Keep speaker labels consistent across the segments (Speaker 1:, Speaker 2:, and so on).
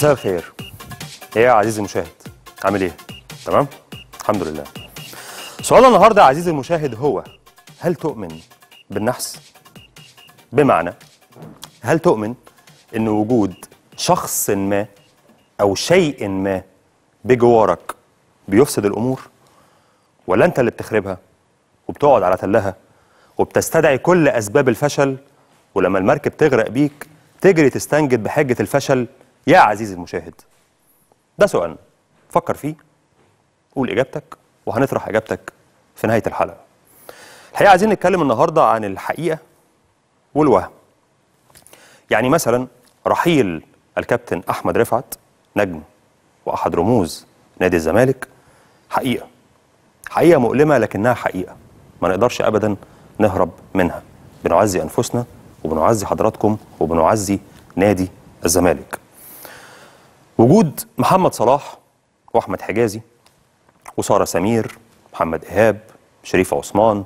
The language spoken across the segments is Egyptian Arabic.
Speaker 1: مساء الخير ايه يا عزيزي المشاهد عامل ايه تمام الحمد لله سؤال النهارده يا عزيزي المشاهد هو هل تؤمن بالنحس بمعنى هل تؤمن ان وجود شخص ما او شيء ما بجوارك بيفسد الامور ولا انت اللي بتخربها وبتقعد على تلها وبتستدعي كل اسباب الفشل ولما المركب تغرق بيك تجري تستنجد بحجه الفشل يا عزيزي المشاهد ده سؤالنا فكر فيه قول اجابتك وهنطرح اجابتك في نهايه الحلقه الحقيقه عايزين نتكلم النهارده عن الحقيقه والوهم يعني مثلا رحيل الكابتن احمد رفعت نجم واحد رموز نادي الزمالك حقيقه حقيقه مؤلمه لكنها حقيقه ما نقدرش ابدا نهرب منها بنعزي انفسنا وبنعزي حضراتكم وبنعزي نادي الزمالك وجود محمد صلاح واحمد حجازي وساره سمير محمد ايهاب شريف عثمان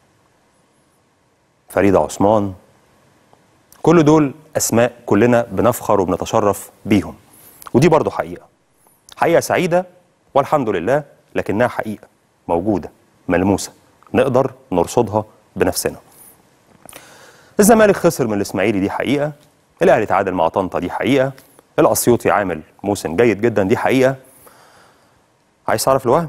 Speaker 1: فريده عثمان كل دول اسماء كلنا بنفخر وبنتشرف بيهم ودي برضو حقيقه حقيقه سعيده والحمد لله لكنها حقيقه موجوده ملموسه نقدر نرصدها بنفسنا الزمالك خسر من الاسماعيلي دي حقيقه الاهلي تعادل مع طنطا دي حقيقه الاسيوطي عامل موسم جيد جدا دي حقيقه عايز تعرف الوهم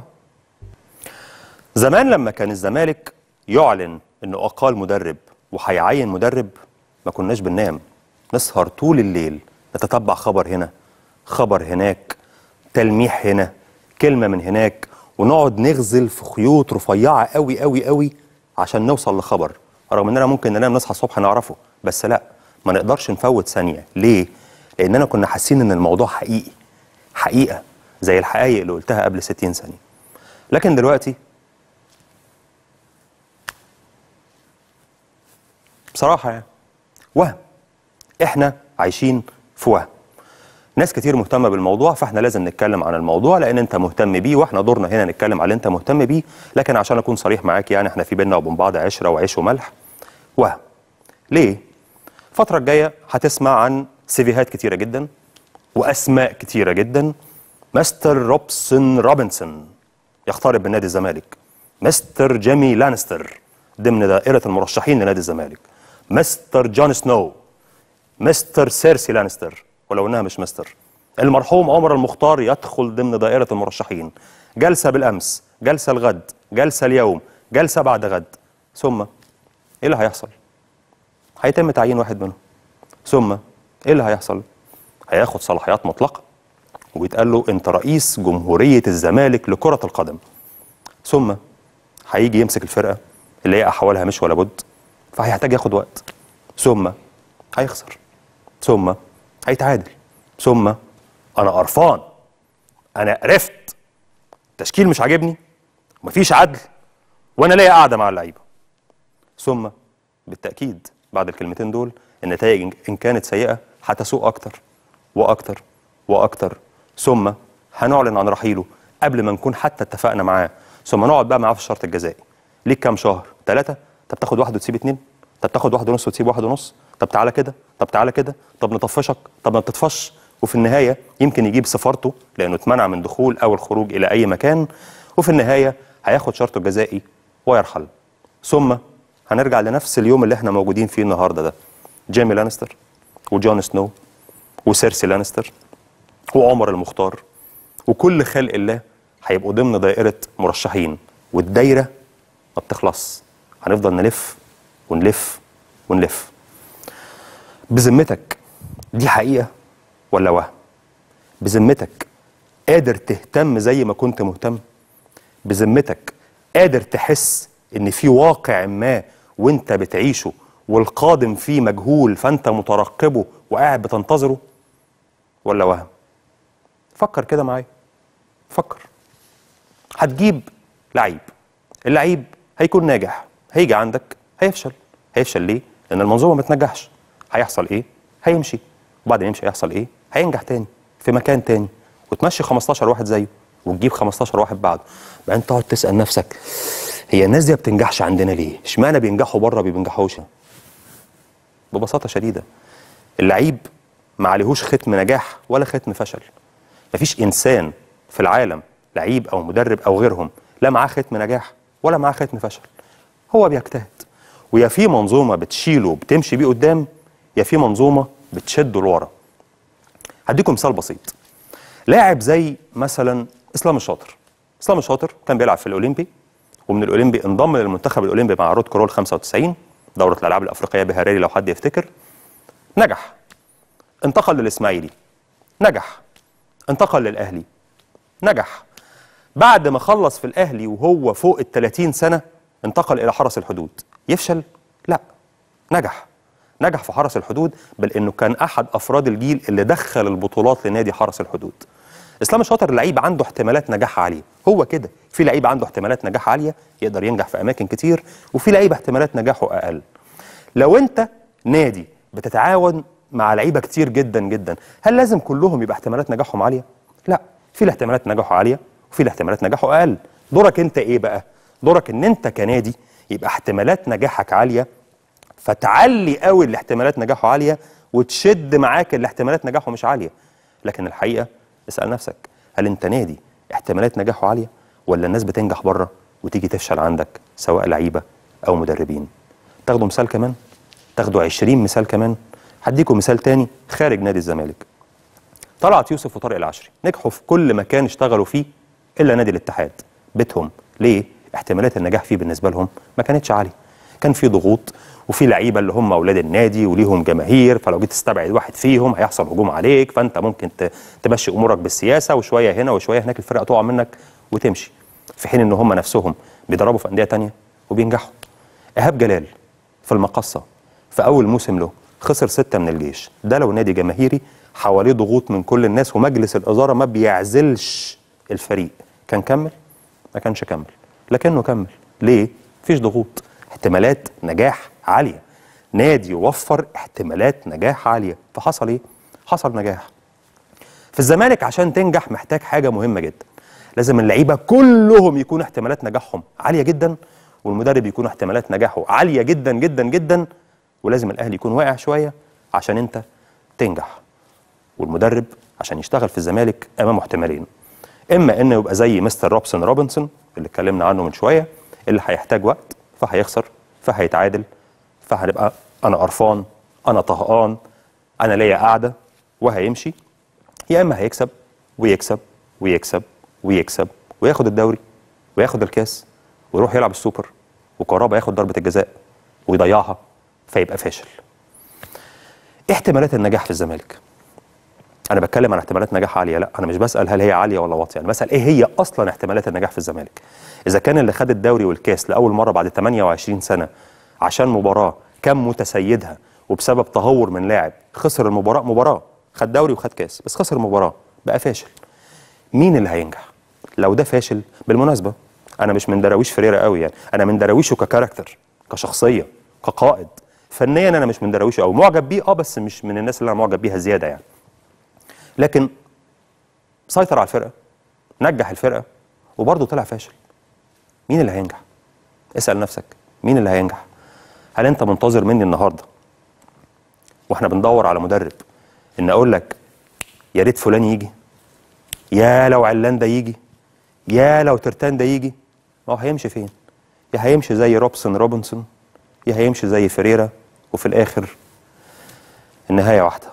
Speaker 1: زمان لما كان الزمالك يعلن انه اقال مدرب وهيعين مدرب ما كناش بننام نسهر طول الليل نتتبع خبر هنا خبر هناك تلميح هنا كلمه من هناك ونقعد نغزل في خيوط رفيعه قوي قوي قوي عشان نوصل لخبر رغم اننا ممكن ننام نصحى الصبح نعرفه بس لا ما نقدرش نفوت ثانيه ليه لاننا كنا حاسين ان الموضوع حقيقي حقيقه زي الحقائق اللي قلتها قبل 60 ثانيه لكن دلوقتي بصراحه يعني وهم احنا عايشين في وهم ناس كتير مهتمه بالموضوع فاحنا لازم نتكلم عن الموضوع لان انت مهتم بيه واحنا دورنا هنا نتكلم على اللي انت مهتم بيه لكن عشان اكون صريح معاك يعني احنا في بينا وبين بعض عشره وعيش وملح وهم ليه الفتره الجايه هتسمع عن سيفيهات كتيره جدا واسماء كتيره جدا مستر روبسون روبنسون يقترب من نادي الزمالك مستر جيمي لانستر ضمن دائره المرشحين لنادي الزمالك مستر جون سنو مستر سيرسي لانستر ولو انها مش مستر المرحوم عمر المختار يدخل ضمن دائره المرشحين جلسه بالامس جلسه الغد جلسه اليوم جلسه بعد غد ثم ايه اللي هيحصل هيتم تعيين واحد منهم ثم ايه اللي هيحصل هياخد صلاحيات مطلقه ويتقال له انت رئيس جمهوريه الزمالك لكره القدم ثم هيجي يمسك الفرقه اللي هي احوالها مش ولا بد فهيحتاج ياخد وقت ثم هيخسر ثم هيتعادل ثم انا قرفان انا قرفت التشكيل مش عاجبني مفيش عدل وانا ليا قاعده مع اللعيبه ثم بالتاكيد بعد الكلمتين دول النتائج ان كانت سيئه هتسوء اكتر واكتر واكتر ثم هنعلن عن رحيله قبل ما نكون حتى اتفقنا معاه ثم نقعد بقى معاه في الشرط الجزائي ليك كام شهر ثلاثه طب تاخد واحد وتسيب اتنين طب تاخد واحد ونص وتسيب واحد ونص طب تعالى كده طب تعالى كده طب نطفشك طب ما تطفش وفي النهايه يمكن يجيب سفارته لانه اتمنع من دخول او الخروج الى اي مكان وفي النهايه هياخد شرطه الجزائي ويرحل ثم هنرجع لنفس اليوم اللي احنا موجودين فيه النهارده ده جيمي لانستر وجون سنو وسيرسي لانستر وعمر المختار وكل خلق الله هيبقوا ضمن دائره مرشحين والدايره ما بتخلص هنفضل نلف ونلف ونلف بذمتك دي حقيقه ولا وهم بذمتك قادر تهتم زي ما كنت مهتم بذمتك قادر تحس ان في واقع ما وانت بتعيشه والقادم فيه مجهول فانت مترقبه وقاعد بتنتظره ولا وهم فكر كده معايا فكر هتجيب لعيب اللعيب هيكون ناجح هيجي عندك هيفشل هيفشل ليه لان المنظومه ما بتنجحش هيحصل ايه هيمشي وبعد ما يمشي هيحصل ايه هينجح تاني في مكان تاني وتمشي 15 واحد زيه وتجيب 15 واحد بعده بعدين تقعد تسال نفسك هي الناس دي ما بتنجحش عندنا ليه اشمعنى بينجحوا بره ما بينجحوش ببساطه شديده اللعيب ما عليهوش ختم نجاح ولا ختم فشل مفيش انسان في العالم لعيب او مدرب او غيرهم لا معاه ختم نجاح ولا معاه ختم فشل هو بيجتهد ويا في منظومه بتشيله وبتمشي بيه قدام يا في منظومه بتشده لورا هديكم مثال بسيط لاعب زي مثلا اسلام الشاطر اسلام الشاطر كان بيلعب في الاولمبي ومن الاولمبي انضم للمنتخب الاولمبي مع رود كرول 95 دوره الالعاب الافريقيه بهراري لو حد يفتكر نجح انتقل للاسماعيلي نجح انتقل للاهلي نجح بعد ما خلص في الاهلي وهو فوق ال 30 سنه انتقل الى حرس الحدود يفشل لا نجح نجح في حرس الحدود بل انه كان احد افراد الجيل اللي دخل البطولات لنادي حرس الحدود اسلام الشاطر لعيب عنده احتمالات نجاح عاليه هو كده في لعيب عنده احتمالات نجاح عاليه يقدر ينجح في اماكن كتير وفي لعيب احتمالات نجاحه اقل لو انت نادي بتتعاون مع لعيبه كتير جدا جدا هل لازم كلهم يبقى احتمالات نجاحهم عاليه لا في الاحتمالات نجاحه عاليه وفي الاحتمالات نجاحه اقل دورك انت ايه بقى دورك ان انت كنادي يبقى احتمالات نجاحك عاليه فتعلي قوي اللي احتمالات نجاحه عاليه وتشد معاك اللي احتمالات نجاحه مش عاليه لكن الحقيقه اسال نفسك هل انت نادي احتمالات نجاحه عاليه ولا الناس بتنجح بره وتيجي تفشل عندك سواء لعيبه او مدربين تاخدوا مثال كمان تاخدوا 20 مثال كمان هديكم مثال تاني خارج نادي الزمالك طلعت يوسف وطارق العشري نجحوا في كل مكان اشتغلوا فيه الا نادي الاتحاد بيتهم ليه احتمالات النجاح فيه بالنسبه لهم ما كانتش عاليه كان في ضغوط وفي لعيبه اللي هم اولاد النادي وليهم جماهير فلو جيت تستبعد واحد فيهم هيحصل هجوم عليك فانت ممكن ت- تمشي امورك بالسياسه وشويه هنا وشويه هناك الفرقه تقع منك وتمشي في حين ان هم نفسهم بيدربوا في انديه تانية وبينجحوا ايهاب جلال في المقصه في اول موسم له خسر سته من الجيش ده لو نادي جماهيري حواليه ضغوط من كل الناس ومجلس الاداره ما بيعزلش الفريق كان كمل ما كانش كمل لكنه كمل ليه مفيش ضغوط احتمالات نجاح عاليه نادي يوفر احتمالات نجاح عاليه فحصل ايه حصل نجاح في الزمالك عشان تنجح محتاج حاجه مهمه جدا لازم اللعيبه كلهم يكون احتمالات نجاحهم عاليه جدا والمدرب يكون احتمالات نجاحه عاليه جدا جدا جدا ولازم الاهلي يكون واقع شويه عشان انت تنجح والمدرب عشان يشتغل في الزمالك امامه احتمالين اما انه يبقى زي مستر روبسون روبنسون اللي اتكلمنا عنه من شويه اللي هيحتاج وقت فهيخسر فهيتعادل فهنبقى انا قرفان انا طهقان انا ليا قاعده وهيمشي يا اما هيكسب ويكسب ويكسب ويكسب وياخد الدوري وياخد الكاس ويروح يلعب السوبر وكهربا ياخد ضربه الجزاء ويضيعها فيبقى فاشل ايه احتمالات النجاح في الزمالك انا بتكلم عن احتمالات نجاح عاليه لا انا مش بسال هل هي عاليه ولا واطيه انا بسال ايه هي اصلا احتمالات النجاح في الزمالك اذا كان اللي خد الدوري والكاس لاول مره بعد 28 سنه عشان مباراه كان متسيدها وبسبب تهور من لاعب خسر المباراه مباراه خد دوري وخد كاس بس خسر المباراه بقى فاشل مين اللي هينجح لو ده فاشل بالمناسبه انا مش من دراويش فريرة قوي يعني انا من دراويشه ككاركتر كشخصيه كقائد فنيا انا مش من دراويشه او معجب بيه اه بس مش من الناس اللي انا معجب بيها زياده يعني لكن سيطر على الفرقه نجح الفرقه وبرضه طلع فاشل مين اللي هينجح اسال نفسك مين اللي هينجح هل انت منتظر مني النهارده واحنا بندور على مدرب ان اقول لك يا ريت فلان يجي يا لو علان ده يجي يا لو ترتان ده يجي ما هو هيمشي فين يا هيمشي زي روبسون روبنسون يا هيمشي زي فريرا وفي الاخر النهايه واحده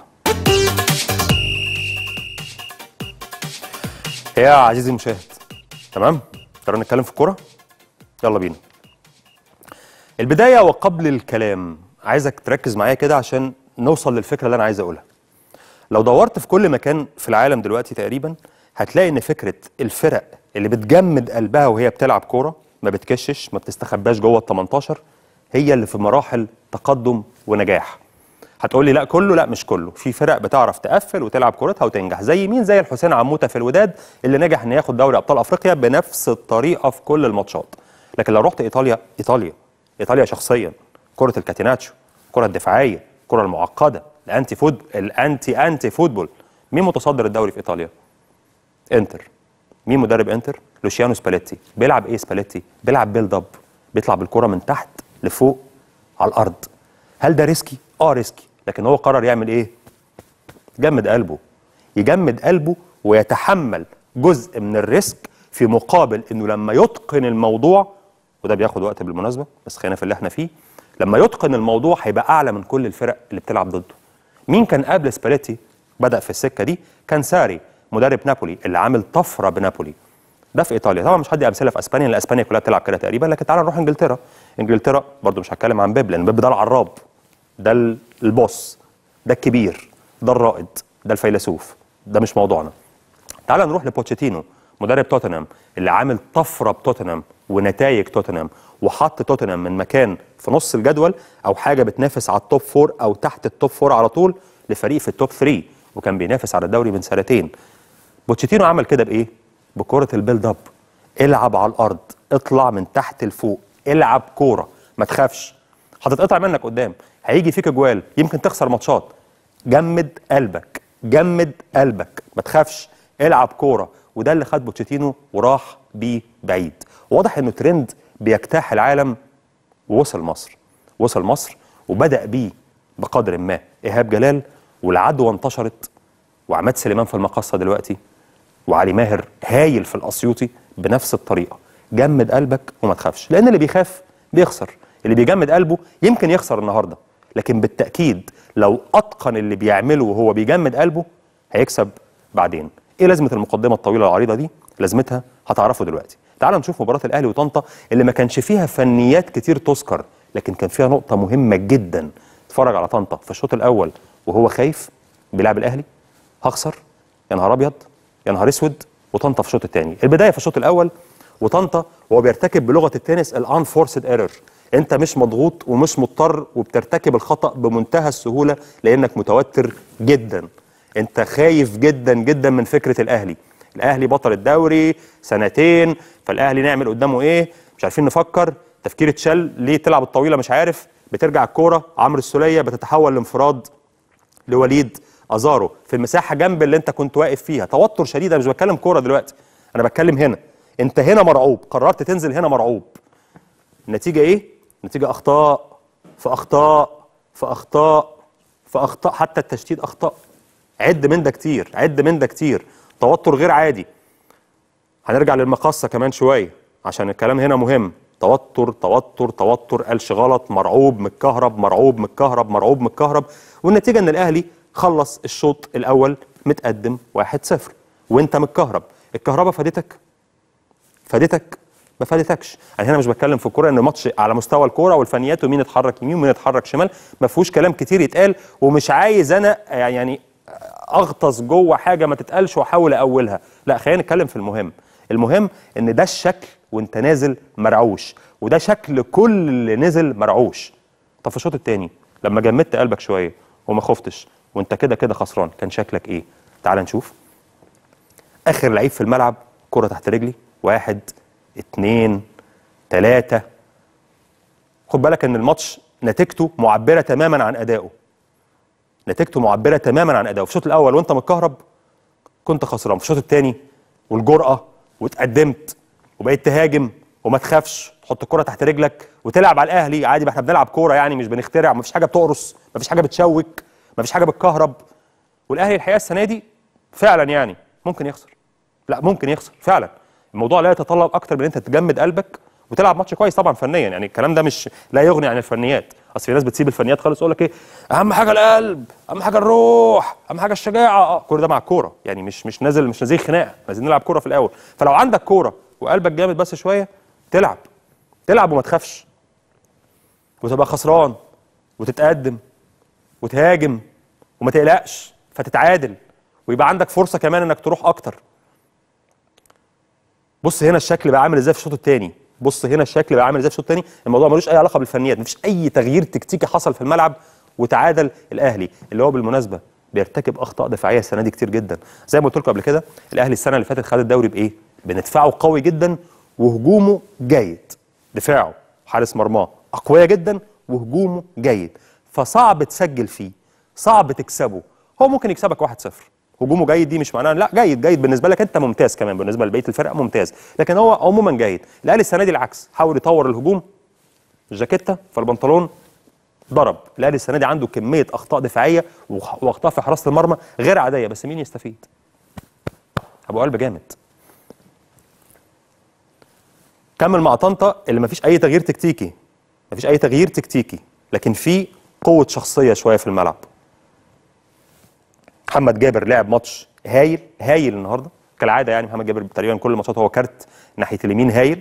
Speaker 1: يا عزيزي المشاهد تمام تعالوا نتكلم في الكوره يلا بينا البدايه وقبل الكلام عايزك تركز معايا كده عشان نوصل للفكره اللي انا عايز اقولها لو دورت في كل مكان في العالم دلوقتي تقريبا هتلاقي ان فكره الفرق اللي بتجمد قلبها وهي بتلعب كوره ما بتكشش ما بتستخباش جوه ال 18 هي اللي في مراحل تقدم ونجاح هتقول لي لا كله لا مش كله في فرق بتعرف تقفل وتلعب كورتها وتنجح زي مين زي الحسين عموته في الوداد اللي نجح انه ياخد دوري ابطال افريقيا بنفس الطريقه في كل الماتشات لكن لو رحت ايطاليا ايطاليا ايطاليا شخصيا كره الكاتيناتشو الكره الدفاعيه الكره المعقده الانتي فود الانتي انتي فوتبول مين متصدر الدوري في ايطاليا انتر مين مدرب انتر لوشيانو سباليتي بيلعب ايه سباليتي بيلعب بيلد اب بيطلع بالكره من تحت لفوق على الارض هل ده ريسكي اه ريسكي لكن هو قرر يعمل ايه جمد قلبه يجمد قلبه ويتحمل جزء من الريسك في مقابل انه لما يتقن الموضوع وده بياخد وقت بالمناسبه بس خلينا في اللي احنا فيه لما يتقن الموضوع هيبقى اعلى من كل الفرق اللي بتلعب ضده مين كان قبل سباليتي بدا في السكه دي كان ساري مدرب نابولي اللي عامل طفره بنابولي ده في ايطاليا طبعا مش هدي امثله في اسبانيا لان اسبانيا كلها بتلعب كده تقريبا لكن تعال نروح انجلترا انجلترا برضو مش هتكلم عن بيب لان بيب ده العراب ده ال- البوس ده الكبير ده الرائد ده الفيلسوف ده مش موضوعنا تعال نروح لبوتشيتينو مدرب توتنهام اللي عامل طفره بتوتنهام ونتائج توتنهام وحط توتنهام من مكان في نص الجدول او حاجه بتنافس على التوب فور او تحت التوب فور على طول لفريق في التوب 3 وكان بينافس على الدوري من سنتين بوتشيتينو عمل كده بايه؟ بكره البيلد اب العب على الارض اطلع من تحت لفوق العب كوره ما تخافش هتتقطع منك قدام هيجي فيك اجوال يمكن تخسر ماتشات جمد قلبك جمد قلبك ما تخافش العب كوره وده اللي خد بوتشيتينو وراح بيه بعيد واضح انه ترند بيجتاح العالم ووصل مصر وصل مصر وبدا بيه بقدر ما ايهاب جلال والعدوى انتشرت وعماد سليمان في المقصه دلوقتي وعلي ماهر هايل في الاسيوطي بنفس الطريقه جمد قلبك وما تخافش لان اللي بيخاف بيخسر اللي بيجمد قلبه يمكن يخسر النهارده لكن بالتاكيد لو اتقن اللي بيعمله وهو بيجمد قلبه هيكسب بعدين ايه لازمه المقدمه الطويله العريضه دي لازمتها هتعرفوا دلوقتي تعالوا نشوف مباراه الاهلي وطنطا اللي ما كانش فيها فنيات كتير تذكر لكن كان فيها نقطه مهمه جدا اتفرج على طنطا في الشوط الاول وهو خايف بيلعب الاهلي هخسر يا نهار ابيض يا نهار اسود وطنطا في الشوط الثاني البدايه في الشوط الاول وطنطا وهو بيرتكب بلغه التنس الان فورسد ايرور انت مش مضغوط ومش مضطر وبترتكب الخطا بمنتهى السهوله لانك متوتر جدا انت خايف جدا جدا من فكره الاهلي الاهلي بطل الدوري سنتين فالاهلي نعمل قدامه ايه مش عارفين نفكر تفكير اتشل ليه تلعب الطويله مش عارف بترجع الكوره عمرو السوليه بتتحول لانفراد لوليد ازارو في المساحه جنب اللي انت كنت واقف فيها توتر شديد انا مش بتكلم كوره دلوقتي انا بتكلم هنا انت هنا مرعوب قررت تنزل هنا مرعوب النتيجه ايه النتيجه اخطاء في اخطاء في اخطاء في اخطاء حتى التشتيت اخطاء عد من ده كتير عد من ده كتير توتر غير عادي هنرجع للمقصه كمان شويه عشان الكلام هنا مهم توتر توتر توتر قالش غلط مرعوب متكهرب مرعوب متكهرب مرعوب متكهرب والنتيجه ان الاهلي خلص الشوط الاول متقدم 1-0 وانت متكهرب الكهرباء فادتك فادتك ما فادتكش انا هنا مش بتكلم في الكوره ان ماتش على مستوى الكوره والفنيات ومين اتحرك يمين ومين اتحرك شمال ما فيهوش كلام كتير يتقال ومش عايز انا يعني اغطس جوه حاجه ما تتقالش واحاول اولها لا خلينا نتكلم في المهم المهم ان ده الشكل وانت نازل مرعوش وده شكل كل اللي نزل مرعوش طب في الشوط الثاني لما جمدت قلبك شويه وما خفتش وانت كده كده خسران كان شكلك ايه تعال نشوف اخر لعيب في الملعب كره تحت رجلي واحد اتنين تلاتة خد بالك ان الماتش نتيجته معبرة تماما عن ادائه نتيجته معبرة تماما عن ادائه في الشوط الاول وانت متكهرب كنت خسران في الشوط الثاني والجرأة واتقدمت وبقيت تهاجم وما تخافش تحط الكرة تحت رجلك وتلعب على الاهلي عادي ما احنا بنلعب كورة يعني مش بنخترع ما فيش حاجة بتقرص ما فيش حاجة بتشوك ما فيش حاجة بتكهرب والاهلي الحقيقة السنة دي فعلا يعني ممكن يخسر لا ممكن يخسر فعلا الموضوع لا يتطلب اكتر من انت تجمد قلبك وتلعب ماتش كويس طبعا فنيا يعني الكلام ده مش لا يغني عن الفنيات اصل في ناس بتسيب الفنيات خالص يقول لك ايه اهم حاجه القلب اهم حاجه الروح اهم حاجه الشجاعه اه كل ده مع الكوره يعني مش مش نازل مش نازل خناقه عايزين نلعب كوره في الاول فلو عندك كوره وقلبك جامد بس شويه تلعب تلعب وما تخافش وتبقى خسران وتتقدم وتهاجم وما تقلقش فتتعادل ويبقى عندك فرصه كمان انك تروح اكتر بص هنا الشكل بقى عامل ازاي في الشوط الثاني بص هنا الشكل بقى عامل ازاي في الشوط الثاني الموضوع ملوش اي علاقه بالفنيات مفيش اي تغيير تكتيكي حصل في الملعب وتعادل الاهلي اللي هو بالمناسبه بيرتكب اخطاء دفاعيه السنه دي كتير جدا زي ما قلت لكم قبل كده الاهلي السنه اللي فاتت خد الدوري بايه بندفعه قوي جدا وهجومه جيد دفاعه حارس مرماه اقوياء جدا وهجومه جيد فصعب تسجل فيه صعب تكسبه هو ممكن يكسبك 1-0 هجومه جيد دي مش معناها لا جيد جيد بالنسبه لك انت ممتاز كمان بالنسبه لبقيه الفرق ممتاز لكن هو عموما جيد الاهلي السنه دي العكس حاول يطور الهجوم الجاكيته فالبنطلون ضرب الاهلي السنه دي عنده كميه اخطاء دفاعيه وخ- واخطاء في حراسه المرمى غير عاديه بس مين يستفيد ابو قلب جامد كمل مع طنطا اللي ما فيش اي تغيير تكتيكي ما فيش اي تغيير تكتيكي لكن في قوه شخصيه شويه في الملعب محمد جابر لعب ماتش هايل هايل النهارده كالعاده يعني محمد جابر تقريبا كل الماتشات هو كارت ناحيه اليمين هايل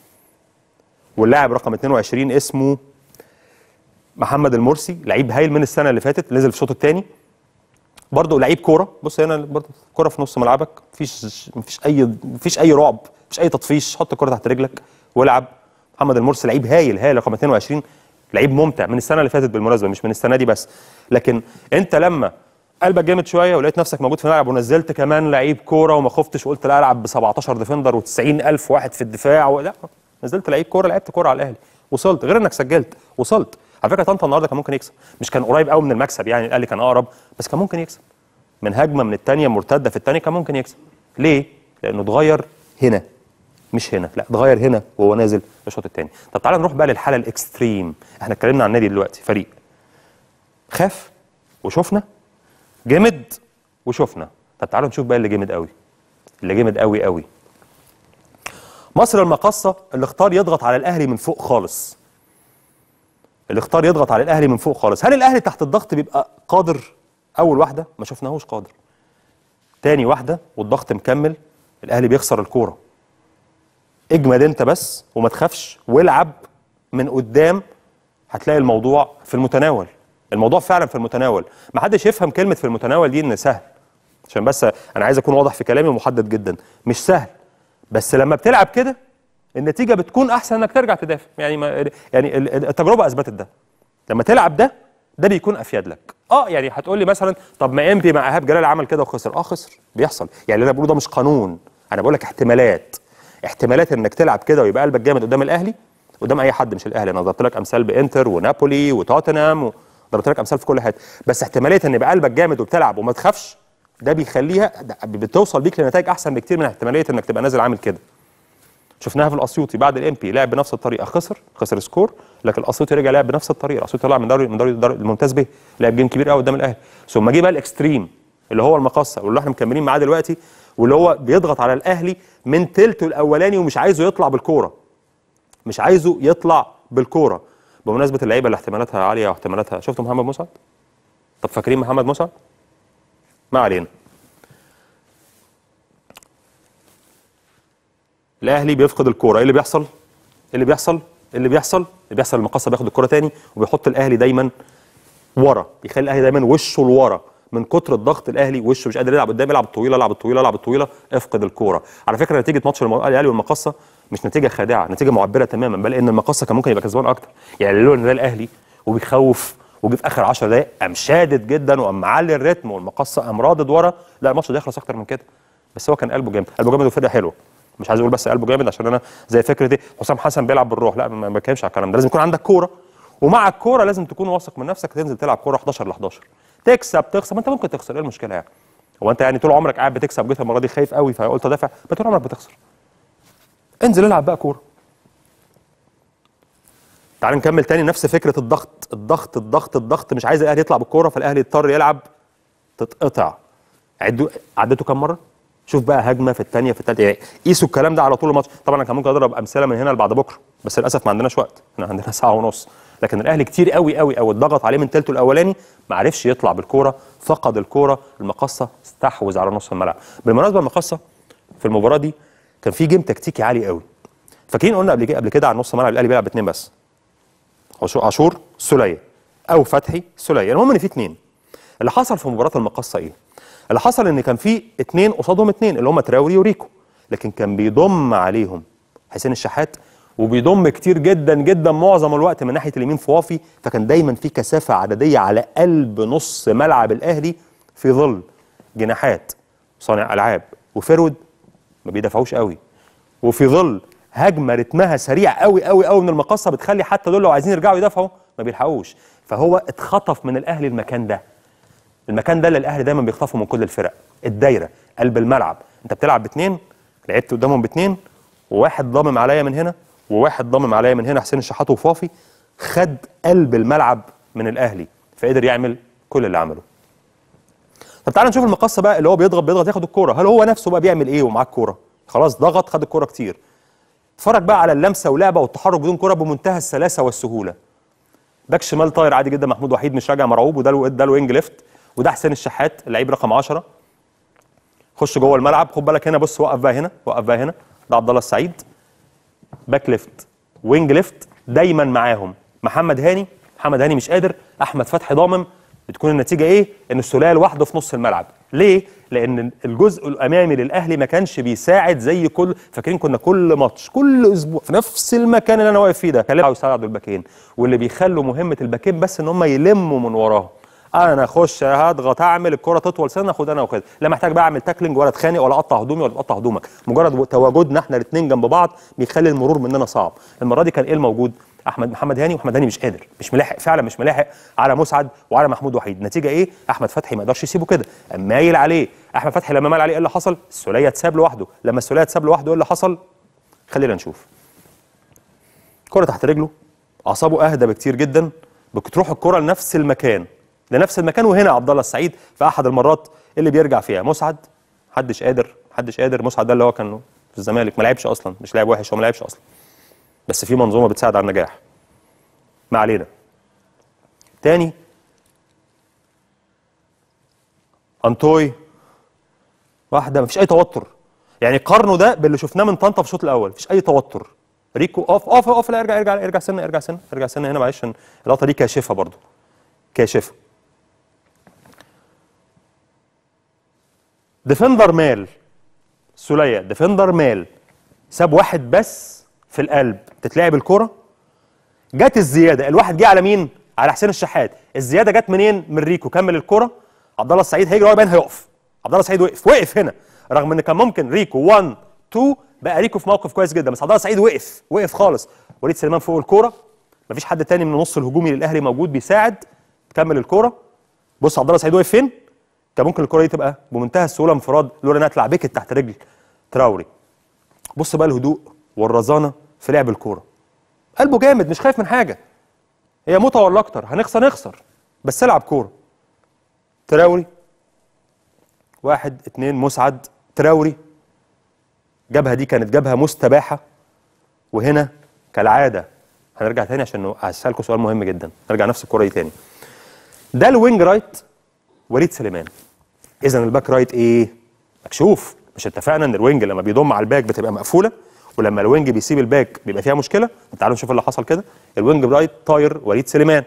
Speaker 1: واللاعب رقم 22 اسمه محمد المرسي لعيب هايل من السنه اللي فاتت نزل في الشوط الثاني برضه لعيب كوره بص هنا برضه كوره في نص ملعبك مفيش مفيش اي مفيش اي رعب مفيش اي تطفيش حط الكوره تحت رجلك والعب محمد المرسي لعيب هايل هايل رقم 22 لعيب ممتع من السنه اللي فاتت بالمناسبه مش من السنه دي بس لكن انت لما قلبك جامد شويه ولقيت نفسك موجود في الملعب ونزلت كمان لعيب كوره وما خفتش وقلت لا العب ب 17 ديفندر و90 الف واحد في الدفاع و... لا نزلت لعيب كوره لعبت كوره على الاهلي وصلت غير انك سجلت وصلت على فكره طنطا النهارده كان ممكن يكسب مش كان قريب قوي من المكسب يعني الاهلي كان اقرب بس كان ممكن يكسب من هجمه من الثانيه مرتده في الثانيه كان ممكن يكسب ليه لانه اتغير هنا مش هنا لا اتغير هنا وهو نازل الشوط الثاني طب تعالى نروح بقى للحاله الاكستريم احنا اتكلمنا عن النادي دلوقتي فريق خاف وشفنا جمد وشفنا طب تعالوا نشوف بقى اللي جامد قوي اللي جامد قوي قوي مصر المقصه اللي اختار يضغط على الاهلي من فوق خالص اللي اختار يضغط على الاهلي من فوق خالص هل الاهلي تحت الضغط بيبقى قادر اول واحده ما شفناهوش قادر تاني واحده والضغط مكمل الاهلي بيخسر الكوره اجمد انت بس وما تخافش والعب من قدام هتلاقي الموضوع في المتناول الموضوع فعلا في المتناول ما حدش يفهم كلمه في المتناول دي ان سهل عشان بس انا عايز اكون واضح في كلامي ومحدد جدا مش سهل بس لما بتلعب كده النتيجه بتكون احسن انك ترجع تدافع يعني ما يعني ال- التجربه اثبتت ده لما تلعب ده ده بيكون افيد لك اه يعني هتقول لي مثلا طب ما امبي مع ايهاب جلال عمل كده وخسر اه خسر بيحصل يعني اللي انا بقوله ده مش قانون انا بقول لك احتمالات احتمالات انك تلعب كده ويبقى قلبك جامد قدام الاهلي قدام اي حد مش الاهلي انا ضربت لك امثال بانتر ونابولي وتوتنهام وضربت لك امثال في كل حته بس احتماليه ان يبقى قلبك جامد وبتلعب وما تخافش ده بيخليها ده بتوصل بيك لنتائج احسن بكتير من احتماليه انك تبقى نازل عامل كده شفناها في الاسيوطي بعد الامبي لعب بنفس الطريقه خسر خسر سكور لكن الاسيوطي رجع لعب بنفس الطريقه الاسيوطي طلع من دوري من دوري الدوري الممتاز به لعب جيم كبير قوي قدام الاهلي ثم جه بقى الاكستريم اللي هو المقصه واللي احنا مكملين معاه دلوقتي واللي هو بيضغط على الاهلي من تلته الاولاني ومش عايزه يطلع بالكوره مش عايزه يطلع بالكوره بمناسبه اللعيبه اللي احتمالاتها عاليه واحتمالاتها شفتوا محمد مسعد طب فاكرين محمد مسعد ما علينا الاهلي بيفقد الكوره ايه اللي بيحصل ايه اللي بيحصل ايه اللي بيحصل اللي بيحصل المقصه بياخد الكوره تاني وبيحط الاهلي دايما ورا بيخلي الاهلي دايما وشه لورا من كتر الضغط الاهلي وشه مش قادر يلعب قدام يلعب الطويله يلعب الطويله يلعب الطويله افقد الكوره على فكره نتيجه ماتش الم- الاهلي والمقصه مش نتيجه خادعه نتيجه معبره تماما بل ان المقصه كان ممكن يبقى كسبان اكتر يعني لولا ان ده الاهلي وبيخوف وجي في اخر 10 دقائق قام شادد جدا وقام معلي الريتم والمقصه قام رادد ورا لا الماتش ده يخلص اكتر من كده بس هو كان قلبه جامد قلبه جامد وفرقه حلوه مش عايز اقول بس قلبه جامد عشان انا زي فكره ايه حسام حسن بيلعب بالروح لا ما بتكلمش على الكلام ده لازم يكون عندك كوره ومع الكوره لازم تكون واثق من نفسك تنزل تلعب كوره 11 ل 11 تكسب تخسر ما انت ممكن تخسر ايه المشكله يعني هو انت يعني طول عمرك قاعد بتكسب جيت المره دي خايف قوي فقلت ادافع ما طول عمرك بتخسر انزل العب بقى كوره تعال نكمل تاني نفس فكره الضغط الضغط الضغط الضغط مش عايز الاهلي يطلع بالكوره فالاهلي يضطر يلعب تتقطع عدوا عدته كام مره شوف بقى هجمه في الثانيه في الثالثه يعني قيسوا الكلام ده على طول الماتش طبعا انا كان ممكن اضرب امثله من هنا لبعد بكره بس للاسف ما عندناش وقت احنا عندنا ساعه ونص لكن الاهلي كتير قوي قوي قوي اتضغط عليه من ثلثه الاولاني ما عرفش يطلع بالكوره فقد الكوره المقصه استحوذ على نص الملعب بالمناسبه المقصه في المباراه دي كان في جيم تكتيكي عالي قوي فاكرين قلنا قبل كده قبل كده عن نص الملعب الاهلي بيلعب باثنين بس عاشور عاشور سلية او فتحي سلية المهم ان في اثنين اللي حصل في مباراه المقصه ايه اللي حصل ان كان في اثنين قصادهم اثنين اللي هم تراوري وريكو لكن كان بيضم عليهم حسين الشحات وبيضم كتير جدا جدا معظم الوقت من ناحيه اليمين فوافي فكان دايما في كثافه عدديه على قلب نص ملعب الاهلي في ظل جناحات صانع العاب وفرود ما بيدافعوش قوي وفي ظل هجمه رتمها سريع قوي قوي قوي من المقصه بتخلي حتى دول لو عايزين يرجعوا يدافعوا ما بيلحقوش فهو اتخطف من الاهلي المكان ده المكان ده اللي الاهلي دايما بيخطفه من كل الفرق الدايره قلب الملعب انت بتلعب باثنين لعبت قدامهم باثنين وواحد ضامم عليا من هنا وواحد ضامم عليا من هنا حسين الشحات وفافي خد قلب الملعب من الاهلي فقدر يعمل كل اللي عمله طب تعالى نشوف المقصه بقى اللي هو بيضغط بيضغط ياخد الكوره هل هو نفسه بقى بيعمل ايه ومعاه الكوره خلاص ضغط خد الكوره كتير اتفرج بقى على اللمسه ولعبه والتحرك بدون كوره بمنتهى السلاسه والسهوله باك شمال طاير عادي جدا محمود وحيد مش راجع مرعوب وده الو- ده الوينج ليفت وده حسين الشحات اللعيب رقم 10 خش جوه الملعب خد بالك هنا بص وقف بقى هنا وقف بقى هنا ده عبد الله السعيد باك ليفت وينج ليفت دايما معاهم محمد هاني محمد هاني مش قادر احمد فتحي ضامم بتكون النتيجه ايه ان السوليه لوحده في نص الملعب ليه لان الجزء الامامي للاهلي ما كانش بيساعد زي كل فاكرين كنا كل ماتش كل اسبوع في نفس المكان اللي انا واقف فيه ده كانوا يساعدوا الباكين واللي بيخلوا مهمه الباكين بس ان هم يلموا من وراهم انا اخش هضغط اعمل الكره تطول سنه اخد انا وكده لا محتاج بقى اعمل تاكلينج ولا اتخانق ولا اقطع هدومي ولا اقطع هدومك مجرد تواجدنا احنا الاثنين جنب بعض بيخلي المرور مننا صعب المره دي كان ايه الموجود احمد محمد هاني ومحمد هاني مش قادر مش ملاحق فعلا مش ملاحق على مسعد وعلى محمود وحيد النتيجه ايه احمد فتحي ما يقدرش يسيبه كده قام مايل عليه احمد فتحي لما مال عليه ايه اللي حصل السوليه اتساب لوحده لما السوليه اتساب لوحده ايه اللي حصل خلينا نشوف كرة تحت رجله اعصابه اهدى بكتير جدا بتروح الكرة لنفس المكان لنفس المكان وهنا عبد الله السعيد في احد المرات اللي بيرجع فيها مسعد محدش قادر محدش قادر مسعد ده اللي هو كان في الزمالك ما لعبش اصلا مش لاعب وحش هو ما لعبش اصلا بس في منظومه بتساعد على النجاح ما علينا تاني انطوي واحده مفيش اي توتر يعني قارنه ده باللي شفناه من طنطا في الشوط الاول مفيش اي توتر ريكو اوف اوف اوف لا ارجع ارجع ارجع سنه ارجع سنه ارجع سنه هنا معلش عشان اللقطه دي كاشفه برضو كاشفه ديفندر مال سوليه ديفندر مال ساب واحد بس في القلب تتلعب الكره جت الزياده الواحد جه على مين على حسين الشحات الزياده جت منين من ريكو كمل الكره عبد الله السعيد هيجري هو باين هيقف عبد الله السعيد وقف وقف هنا رغم ان كان ممكن ريكو 1 2 بقى ريكو في موقف كويس جدا بس عبد الله السعيد وقف وقف خالص وليد سليمان فوق الكوره مفيش حد تاني من النص الهجومي للاهلي موجود بيساعد كمل الكوره بص عبد الله السعيد واقف فين كان ممكن الكره دي تبقى بمنتهى السهوله انفراد لولا انها اتلعبكت تحت رجل تراوري بص بقى الهدوء والرزانه في لعب الكوره قلبه جامد مش خايف من حاجه هي موتة ولا اكتر هنخسر نخسر بس العب كوره تراوري واحد اتنين مسعد تراوري جابها دي كانت جابها مستباحه وهنا كالعاده هنرجع تاني عشان هسألكم سؤال مهم جدا نرجع نفس الكوره دي تاني ده الوينج رايت وليد سليمان اذا الباك رايت ايه مكشوف مش اتفقنا ان الوينج لما بيضم على الباك بتبقى مقفوله ولما الوينج بيسيب الباك بيبقى فيها مشكله تعالوا نشوف اللي حصل كده الوينج رايت طاير وليد سليمان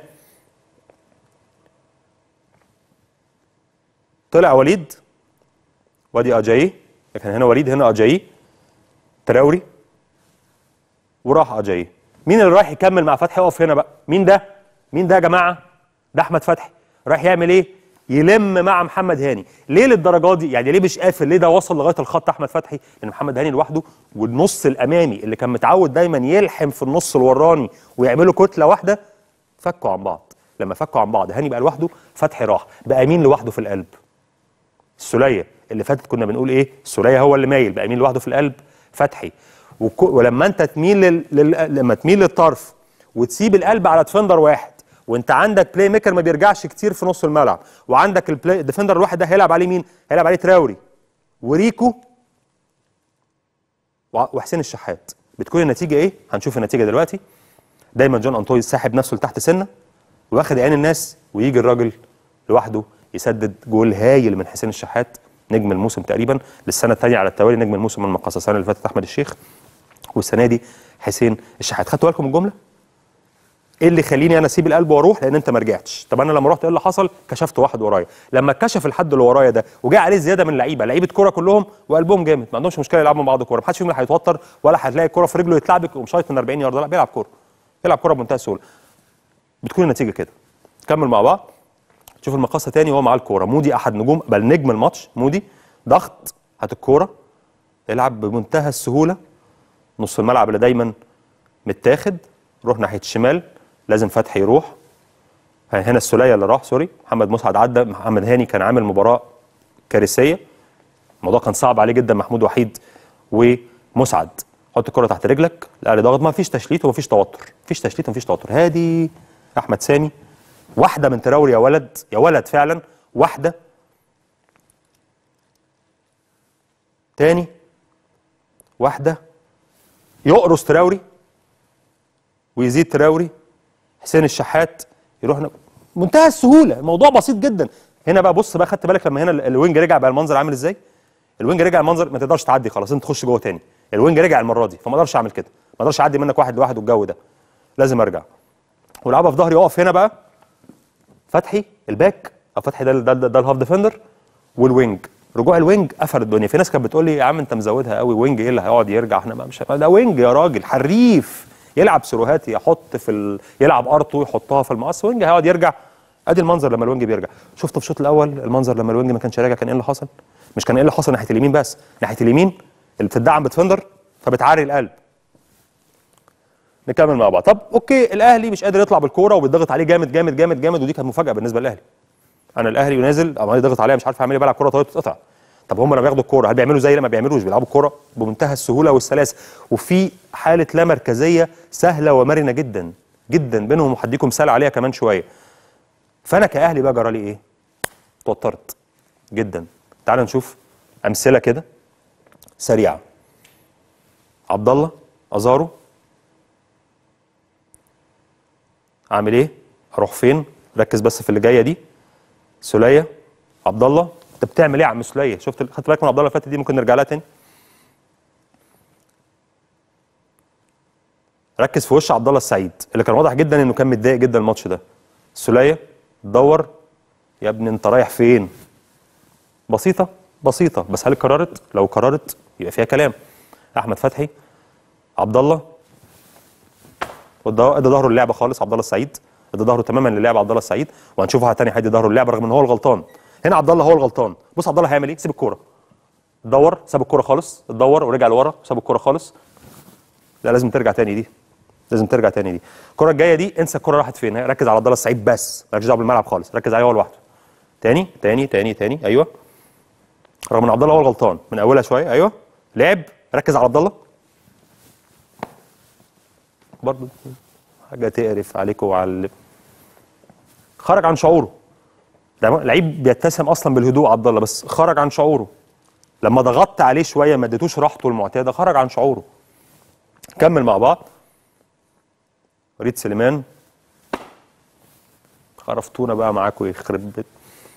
Speaker 1: طلع وليد وادي اجاي لكن هنا وليد هنا اجاي تراوري وراح اجاي مين اللي رايح يكمل مع فتحي اقف هنا بقى مين ده مين ده يا جماعه ده احمد فتحي رايح يعمل ايه يلم مع محمد هاني ليه للدرجه دي يعني ليه مش قافل ليه ده وصل لغايه الخط احمد فتحي لان محمد هاني لوحده والنص الامامي اللي كان متعود دايما يلحم في النص الوراني ويعملوا كتله واحده فكوا عن بعض لما فكوا عن بعض هاني بقى لوحده فتحي راح بقى مين لوحده في القلب السوليه اللي فاتت كنا بنقول ايه السوليه هو اللي مايل بقى مين لوحده في القلب فتحي وك... ولما انت تميل لل... لل... لما تميل للطرف وتسيب القلب على ديفندر واحد وانت عندك بلاي ميكر ما بيرجعش كتير في نص الملعب وعندك البلاي الديفندر الواحد ده هيلعب عليه مين هيلعب عليه تراوري وريكو و... وحسين الشحات بتكون النتيجه ايه هنشوف النتيجه دلوقتي دايما جون انطوي ساحب نفسه لتحت سنه واخد عين الناس ويجي الراجل لوحده يسدد جول هايل من حسين الشحات نجم الموسم تقريبا للسنه الثانيه على التوالي نجم الموسم من المقاصه السنه اللي فاتت احمد الشيخ والسنه دي حسين الشحات خدتوا بالكم من الجمله ايه اللي يخليني انا اسيب القلب واروح لان انت ما رجعتش طب انا لما رحت ايه اللي حصل كشفت واحد ورايا لما كشف الحد اللي ورايا ده وجاء عليه زياده من لعيبه لعيبه كوره كلهم وقلبهم جامد ما عندهمش مشكله يلعبوا مع بعض كوره ما حدش فيهم اللي هيتوتر ولا هتلاقي الكوره في رجله يتلعبك ومشايط من 40 يارده لا بيلعب كوره بيلعب كوره بمنتهى السهوله بتكون النتيجه كده نكمل مع بعض شوف المقاصه تاني وهو معاه الكوره مودي احد نجوم بل نجم الماتش مودي ضغط هات الكوره العب بمنتهى السهوله نص الملعب اللي دايما متاخد روح ناحيه الشمال لازم فتحي يروح هنا السوليه اللي راح سوري محمد مسعد عدى محمد هاني كان عامل مباراه كارثيه الموضوع كان صعب عليه جدا محمود وحيد ومسعد حط الكره تحت رجلك الاهلي ضغط ما فيش تشليت وما فيش توتر مفيش تشليت وما فيش توتر هادي احمد سامي واحده من تراوري يا ولد يا ولد فعلا واحده تاني واحده يقرص تراوري ويزيد تراوري حسين الشحات يروح ن- منتهى السهوله الموضوع بسيط جدا هنا بقى بص بقى خدت بالك لما هنا ال- الوينج رجع بقى المنظر عامل ازاي الوينج رجع المنظر ما تقدرش تعدي خلاص انت تخش جوه تاني الوينج رجع المره دي فما اقدرش اعمل كده ما اقدرش اعدي منك واحد لواحد والجو ده لازم ارجع ولعبها في ظهري اقف هنا بقى فتحي الباك او فتحي ده ده, ده, ده الهاف ديفندر والوينج رجوع الوينج قفل الدنيا في ناس كانت بتقول لي يا عم انت مزودها قوي وينج ايه اللي هيقعد يرجع احنا ما مش ده وينج يا راجل حريف يلعب سيروهات يحط في ال... يلعب ارتو يحطها في المقص وينج هيقعد يرجع ادي المنظر لما الوينج بيرجع شفت في الشوط الاول المنظر لما الوينج ما كانش راجع كان ايه اللي حصل مش كان ايه اللي حصل ناحيه اليمين بس ناحيه اليمين اللي بتدعم بتفندر فبتعري القلب نكمل مع بعض طب اوكي الاهلي مش قادر يطلع بالكوره وبيضغط عليه جامد جامد جامد جامد ودي كانت مفاجاه بالنسبه للاهلي انا الاهلي ونازل عمال يضغط عليا مش عارف اعمل ايه بلعب كوره طويله بتتقطع طب هم لما بياخدوا الكوره هل بيعملوا زي لما بيعملوش بيلعبوا الكوره بمنتهى السهوله والسلاسه وفي حاله لا مركزيه سهله ومرنه جدا جدا بينهم وهديكم مثال عليها كمان شويه فانا كاهلي بقى جرى لي ايه توترت جدا تعال نشوف امثله كده سريعه عبد الله ازارو اعمل ايه اروح فين ركز بس في اللي جايه دي سوليه عبد الله انت بتعمل ايه يا عم سوليه شفت خدت بالك من عبد الله اللي فاتت دي ممكن نرجع لها تاني ركز في وش عبد الله السعيد اللي كان واضح جدا انه كان متضايق جدا الماتش ده سوليه دور يا ابني انت رايح فين بسيطه بسيطه بس هل قررت لو قررت يبقى فيها كلام احمد فتحي عبد الله وده ادى ظهره اللعبه خالص عبد الله السعيد ادى ظهره تماما للعب عبد الله السعيد وهنشوفها تاني هيدي ظهره اللعبه رغم ان هو الغلطان هنا عبد الله هو الغلطان بص عبد الله هيعمل ايه سيب الكوره دور ساب الكوره خالص اتدور ورجع لورا ساب الكوره خالص لا لازم ترجع تاني دي لازم ترجع تاني دي الكره الجايه دي انسى الكره راحت فين ركز على عبد الله السعيد بس مالكش دعوه بالملعب خالص ركز عليه هو لوحده تاني تاني تاني تاني ايوه رغم ان عبد الله هو الغلطان من اولها شويه ايوه لعب ركز على عبد الله برضه حاجه تقرف عليكم وعلى اللي- خرج عن شعوره ده لعيب بيتسم اصلا بالهدوء عبد الله بس خرج عن شعوره لما ضغطت عليه شويه ما اديتوش راحته المعتاده خرج عن شعوره كمل مع بعض وليد سليمان خرفتونا بقى معاكم يخرب بيت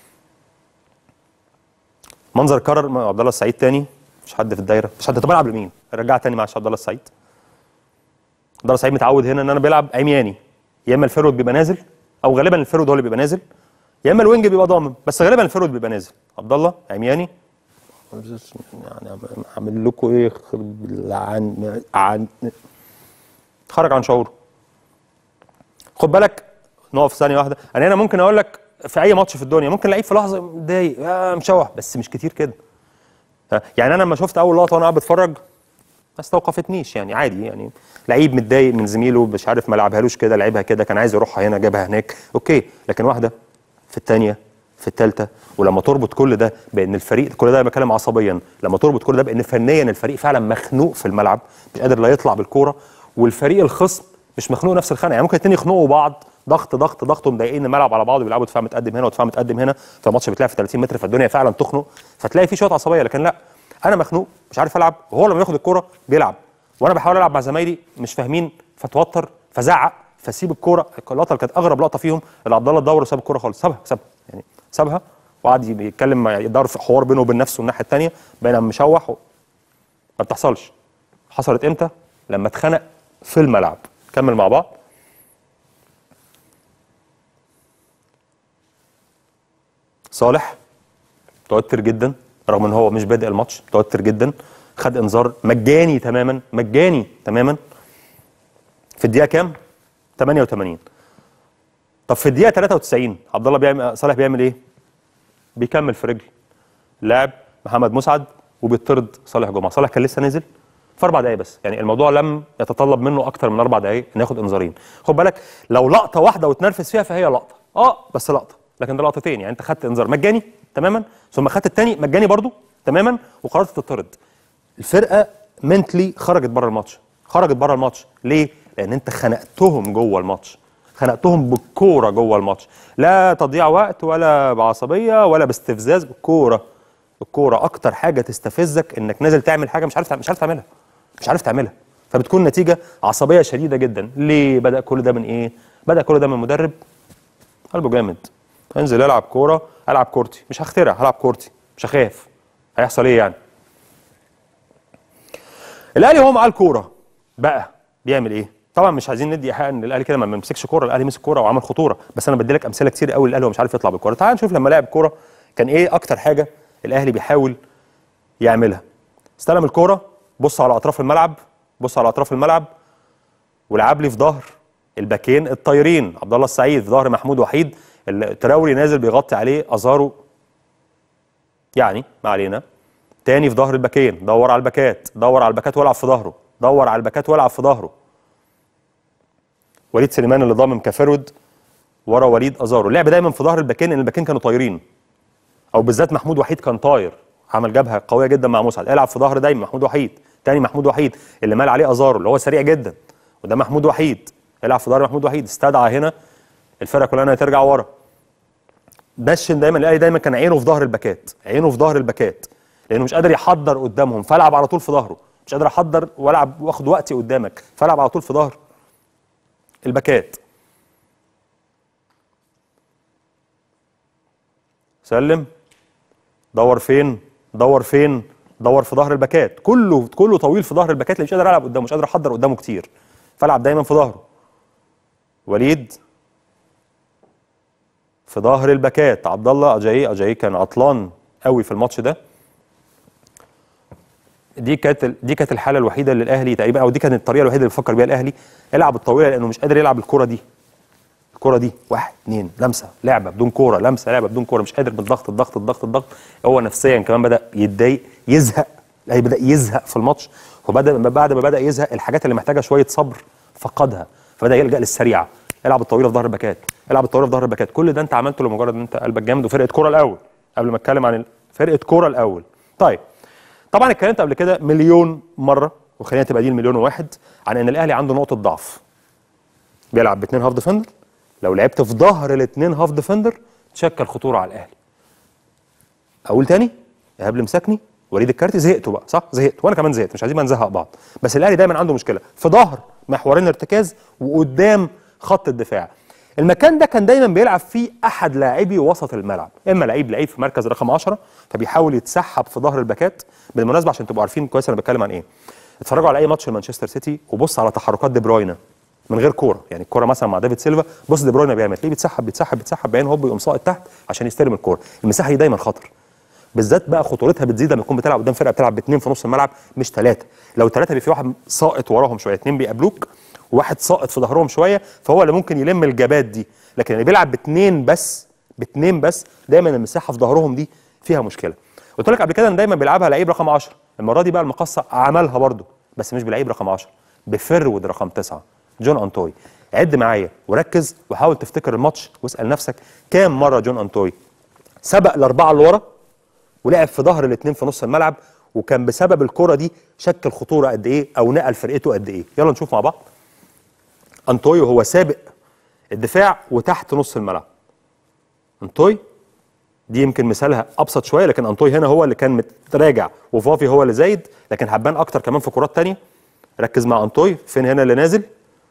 Speaker 1: منظر كرر مع عبد الله السعيد تاني مش حد في الدايره مش حد طب العب لمين؟ رجع تاني مع عبد الله السعيد عبد الله السعيد متعود هنا ان انا بيلعب عمياني يا اما الفيرود بيبقى نازل او غالبا الفيرود هو اللي بيبقى نازل يا اما الوينج بيبقى ضامن بس غالبا الفيرود بيبقى نازل عبد الله عمياني يعني اعمل لكم ايه يخرب عن عن خرج عن شعوره خد بالك نقف ثانيه واحده انا هنا ممكن اقول لك في اي ماتش في الدنيا ممكن لعيب في لحظه متضايق آه مشوح بس مش كتير كده ها، يعني انا لما شفت اول لقطه وانا قاعد بتفرج ما استوقفتنيش يعني عادي يعني لعيب متضايق من زميله مش عارف ما لعبهالوش كده لعبها كده كان عايز يروحها هنا جابها هناك اوكي لكن واحده في الثانيه في الثالثه ولما تربط كل ده بان الفريق كل ده بتكلم عصبيا لما تربط كل ده بان فنيا الفريق فعلا مخنوق في الملعب مش قادر لا يطلع بالكوره والفريق الخصم مش مخنوق نفس الخنقه يعني ممكن الاثنين يخنقوا بعض ضغط ضغط ضغط ومضايقين الملعب على بعض وبيلعبوا دفاع متقدم هنا ودفاع متقدم هنا فالماتش بيتلعب في 30 متر فالدنيا فعلا تخنق فتلاقي في شويه عصبيه لكن لا انا مخنوق مش عارف العب وهو لما ياخد الكوره بيلعب وانا بحاول العب مع زمايلي مش فاهمين فتوتر فزعق فسيب الكوره اللقطه اللي كانت اغرب لقطه فيهم اللي عبد الله اتدور وساب الكوره خالص سابها سابها يعني سابها وقعد يتكلم مع- يدور في حوار بينه وبين نفسه الناحيه الثانيه بين مشوح و... ما بتحصلش حصلت امتى؟ لما اتخنق في الملعب كمل مع بعض صالح متوتر جدا رغم ان هو مش بادئ الماتش متوتر جدا خد انذار مجاني تماما مجاني تماما في الدقيقه كام 88 طب في الدقيقه 93 عبد الله بيعمل صالح بيعمل ايه بيكمل في رجل لاعب محمد مسعد وبيطرد صالح جمعه صالح كان لسه نازل في اربع دقايق بس يعني الموضوع لم يتطلب منه اكتر من اربع دقايق انه ياخد انذارين خد بالك لو لقطه واحده وتنرفز فيها فهي لقطه اه بس لقطه لكن ده لقطتين يعني انت خدت انذار مجاني تماما ثم خدت الثاني مجاني برضو تماما وقررت تطرد الفرقه منتلي خرجت بره الماتش خرجت بره الماتش ليه لان انت خنقتهم جوه الماتش خنقتهم بالكوره جوه الماتش لا تضييع وقت ولا بعصبيه ولا باستفزاز بالكوره الكوره اكتر حاجه تستفزك انك نازل تعمل حاجه مش عارف مش عارف تعملها مش عارف تعملها فبتكون نتيجه عصبيه شديده جدا ليه بدا كل ده من ايه بدا كل ده من مدرب قلبه جامد انزل العب كوره العب كورتي مش هخترع هلعب كورتي مش هخاف هيحصل ايه يعني الاهلي هو معاه الكوره بقى بيعمل ايه طبعا مش عايزين ندي ايحاء ان الاهلي كده ما بيمسكش كوره الاهلي مسك كوره وعمل خطوره بس انا بدي لك امثله كتير قوي الاهلي هو مش عارف يطلع بالكوره تعال نشوف لما لعب كوره كان ايه اكتر حاجه الاهلي بيحاول يعملها استلم الكوره بص على اطراف الملعب بص على اطراف الملعب ولعب لي في ظهر الباكين الطايرين عبد الله السعيد في ظهر محمود وحيد التراوري نازل بيغطي عليه ازارو يعني ما علينا تاني في ظهر الباكين دور على الباكات دور على الباكات والعب في ظهره دور على الباكات والعب في ظهره وليد سليمان اللي ضامن كفرود ورا وليد ازارو لعب دايما في ظهر الباكين لان الباكين كانوا طايرين او بالذات محمود وحيد كان طاير عمل جبهه قويه جدا مع مسعد العب في ظهر دايما محمود وحيد تاني محمود وحيد اللي مال عليه ازارو اللي هو سريع جدا وده محمود وحيد العب في ظهر محمود وحيد استدعى هنا الفرقه كلها انها ترجع ورا دشن دايما الاهلي دايما كان عينه في ظهر الباكات عينه في ظهر الباكات لانه مش قادر يحضر قدامهم فالعب على طول في ظهره مش قادر احضر والعب واخد وقتي قدامك فالعب على طول في ظهر الباكات سلم دور فين دور فين دور في ظهر الباكات كله كله طويل في ظهر الباكات اللي مش قادر العب قدامه مش قادر احضر قدامه كتير فالعب دايما في ظهره وليد في ظهر الباكات عبد الله اجاي اجاي كان عطلان قوي في الماتش ده دي كانت دي كانت الحاله الوحيده اللي الاهلي تقريبا او دي كانت الطريقه الوحيده اللي بيفكر بيها الاهلي العب الطويله لانه مش قادر يلعب الكره دي الكره دي واحد اثنين لمسه لعبه بدون كوره لمسه لعبه بدون كوره مش قادر بالضغط الضغط الضغط الضغط هو نفسيا كمان بدا يتضايق يزهق الاهلي بدا يزهق في الماتش وبدا بعد ما بدا يزهق الحاجات اللي محتاجه شويه صبر فقدها فبدا يلجا للسريعه العب الطويله في ظهر الباكات العب الطويله في ظهر الباكات كل ده انت عملته لمجرد ان انت قلبك جامد وفرقه كوره الاول قبل ما اتكلم عن فرقه كوره الاول طيب طبعا اتكلمت قبل كده مليون مره وخلينا تبقى دي المليون وواحد عن ان الاهلي عنده نقطه ضعف بيلعب باثنين هاف ديفندر لو لعبت في ظهر الاثنين هاف ديفندر تشكل خطوره على الاهلي اقول تاني ايهاب اللي مسكني وليد الكارتي زهقتوا بقى صح زهقت وانا كمان زهقت مش عايزين بقى نزهق بعض بس الاهلي دايما عنده مشكله في ظهر محورين ارتكاز وقدام خط الدفاع المكان ده كان دايما بيلعب فيه احد لاعبي وسط الملعب اما لعيب لعيب في مركز رقم 10 فبيحاول يتسحب في ظهر الباكات بالمناسبه عشان تبقوا عارفين كويس انا بتكلم عن ايه اتفرجوا على اي ماتش لمانشستر سيتي وبص على تحركات دي بروينا من غير كوره يعني الكوره مثلا مع ديفيد سيلفا بص دي بروينا بيعمل تلاقيه بيتسحب بيتسحب بيتسحب بعدين هوب يقوم ساقط تحت عشان يستلم الكوره المساحه دي دايما خطر بالذات بقى خطورتها بتزيد لما تكون بتلعب قدام فرقه بتلعب باثنين في نص الملعب مش ثلاثه لو ثلاثه بيبقى في واحد ساقط وراهم شويه اثنين بيقابلوك وواحد ساقط في ظهرهم شويه فهو اللي ممكن يلم الجبات دي لكن اللي بيلعب باثنين بس باثنين بس دايما المساحه في ظهرهم دي فيها مشكله قلت لك قبل كده ان دايما بيلعبها لعيب رقم 10 المره دي بقى المقصه عملها برده بس مش بلعيب رقم 10 بفرود رقم 9 جون انتوي عد معايا وركز وحاول تفتكر الماتش واسال نفسك كام مره جون انتوي سبق الاربعه اللي ورا ولعب في ظهر الاثنين في نص الملعب وكان بسبب الكره دي شكل خطوره قد ايه او نقل فرقته قد ايه يلا نشوف مع بعض انطوي هو سابق الدفاع وتحت نص الملعب انطوي دي يمكن مثالها ابسط شويه لكن انطوي هنا هو اللي كان متراجع وفافي هو اللي زايد لكن هتبان اكتر كمان في كرات تانية ركز مع انطوي فين هنا اللي نازل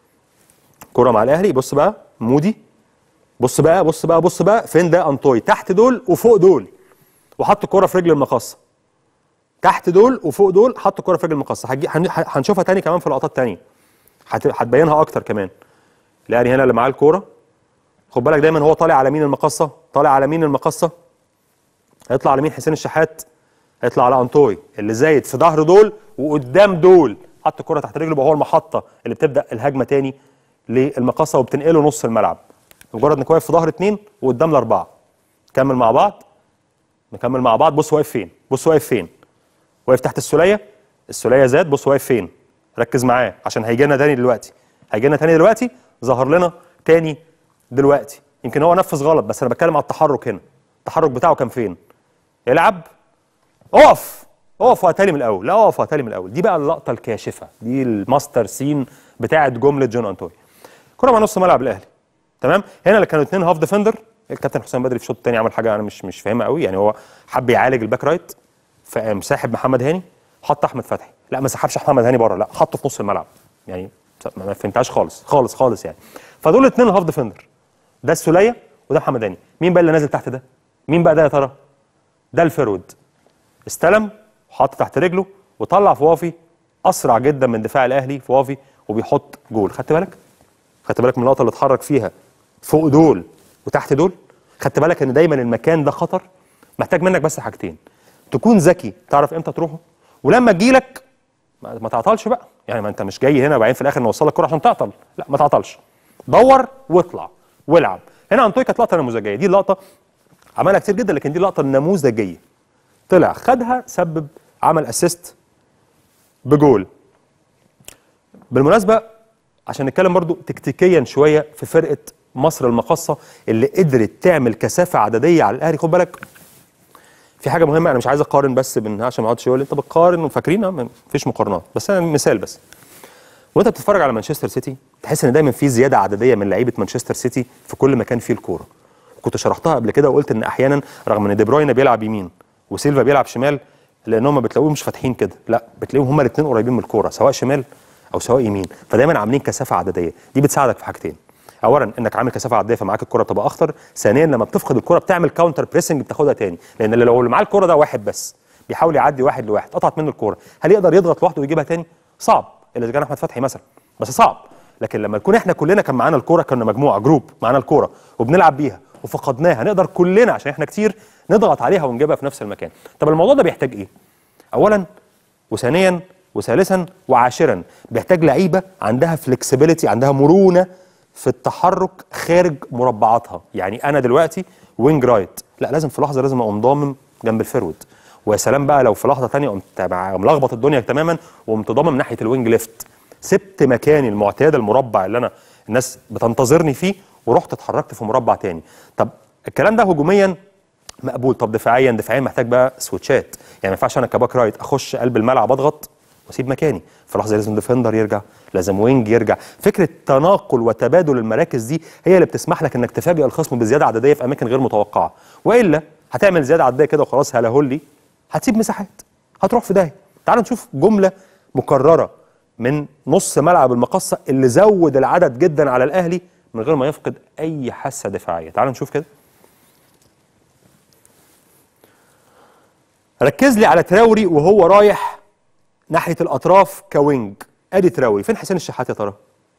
Speaker 1: كره مع الاهلي بص بقى مودي بص بقى بص بقى بص بقى فين ده انطوي تحت دول وفوق دول وحط الكره في رجل المقصه تحت دول وفوق دول حط الكره في رجل المقصه هنجي- هن- هنشوفها تاني كمان في لقطات تانية هت- هتبينها اكتر كمان الاهلي هنا اللي معاه الكوره خد بالك دايما هو طالع على مين المقصه طالع على مين المقصه هيطلع على مين حسين الشحات هيطلع على انطوي اللي زايد في ظهر دول وقدام دول حط الكره تحت رجله يبقى هو المحطه اللي بتبدا الهجمه تاني للمقصه وبتنقله نص الملعب مجرد انك واقف في ظهر اتنين وقدام الاربعه كمل مع بعض نكمل مع بعض بص واقف فين بص واقف فين واقف تحت السوليه السوليه زاد بص واقف فين ركز معاه عشان هيجي لنا تاني دلوقتي هيجي لنا تاني دلوقتي ظهر لنا تاني دلوقتي يمكن هو نفذ غلط بس انا بتكلم على التحرك هنا التحرك بتاعه كان فين يلعب اقف اقف وهتالي من الاول لا اقف وهتالي من الاول دي بقى اللقطه الكاشفه دي الماستر سين بتاعه جمله جون انتوي كره مع نص ملعب الاهلي تمام هنا اللي كانوا اثنين هاف ديفندر الكابتن حسام بدري في الشوط الثاني عمل حاجه انا مش مش فاهمها قوي يعني هو حب يعالج الباك رايت فقام ساحب محمد هاني حط احمد فتحي لا ما سحبش محمد هاني بره لا حطه في نص الملعب يعني ما ما فهمتهاش خالص خالص خالص يعني فدول الاثنين الهاف ديفندر ده السوليه وده محمد هاني مين بقى اللي نازل تحت ده مين بقى ده يا ترى ده الفيرود استلم وحط تحت رجله وطلع فوافي اسرع جدا من دفاع الاهلي فوافي وبيحط جول خدت بالك خدت بالك من اللقطه اللي اتحرك فيها فوق دول وتحت دول خدت بالك ان دايما المكان ده خطر محتاج منك بس حاجتين تكون ذكي تعرف امتى تروحه ولما تجيلك ما ما تعطلش بقى يعني ما انت مش جاي هنا وبعدين في الاخر نوصلك الكوره عشان تعطل لا ما تعطلش دور واطلع والعب هنا انطوي كانت لقطه نموذجيه دي اللقطه عملها كتير جدا لكن دي لقطه نموذجيه طلع خدها سبب عمل اسيست بجول بالمناسبه عشان نتكلم برضو تكتيكيا شويه في فرقه مصر المقاصه اللي قدرت تعمل كثافه عدديه على الاهلي خد بالك في حاجه مهمه انا مش عايز اقارن بس بين عشان ما اقعدش يقول لي انت بتقارن وفاكرين آه، مفيش مقارنات بس انا مثال بس وانت بتتفرج على مانشستر سيتي تحس ان دايما في زياده عدديه من لعيبه مانشستر سيتي في كل مكان فيه الكوره كنت شرحتها قبل كده وقلت ان احيانا رغم ان دي بروين بيلعب يمين وسيلفا بيلعب شمال لانهم ما بتلاقوهم مش فاتحين كده لا بتلاقيهم هما الاثنين قريبين من الكوره سواء شمال او سواء يمين فدايما عاملين كثافه عدديه دي بتساعدك في حاجتين اولا انك عامل كثافه عدديه فمعاك الكره بتبقى اخطر ثانيا لما بتفقد الكره بتعمل كاونتر بريسنج بتاخدها تاني لان لو اللي معاه الكره ده واحد بس بيحاول يعدي واحد لواحد قطعت منه الكوره هل يقدر يضغط لوحده ويجيبها تاني صعب الا اذا كان احمد فتحي مثلا بس صعب لكن لما نكون احنا كلنا كان معانا الكوره كنا مجموعه جروب معانا الكوره وبنلعب بيها وفقدناها نقدر كلنا عشان احنا كتير نضغط عليها ونجيبها في نفس المكان طب الموضوع ده بيحتاج ايه اولا وثانيا وثالثا وعاشرا بيحتاج لعيبه عندها فلكسبيليتي عندها مرونه في التحرك خارج مربعاتها يعني انا دلوقتي وينج رايت لا لازم في لحظه لازم اقوم ضامم جنب الفيرود ويا سلام بقى لو في لحظه ثانيه قمت مع- ملخبط الدنيا تماما وقمت ضامم ناحيه الوينج ليفت سبت مكاني المعتاد المربع اللي انا الناس بتنتظرني فيه ورحت اتحركت في مربع تاني طب الكلام ده هجوميا مقبول طب دفاعيا دفاعيا محتاج بقى سويتشات يعني ما ينفعش انا كباك رايت اخش قلب الملعب اضغط واسيب مكاني في لحظه لازم ديفندر يرجع لازم وينج يرجع فكره تناقل وتبادل المراكز دي هي اللي بتسمح لك انك تفاجئ الخصم بزياده عدديه في اماكن غير متوقعه والا هتعمل زياده عدديه كده وخلاص هلا هولي هتسيب مساحات هتروح في داهيه تعال نشوف جمله مكرره من نص ملعب المقصه اللي زود العدد جدا على الاهلي من غير ما يفقد اي حاسه دفاعيه تعال نشوف كده ركز لي على تراوري وهو رايح ناحيه الاطراف كوينج ادي تراوري فين حسين الشحات يا ترى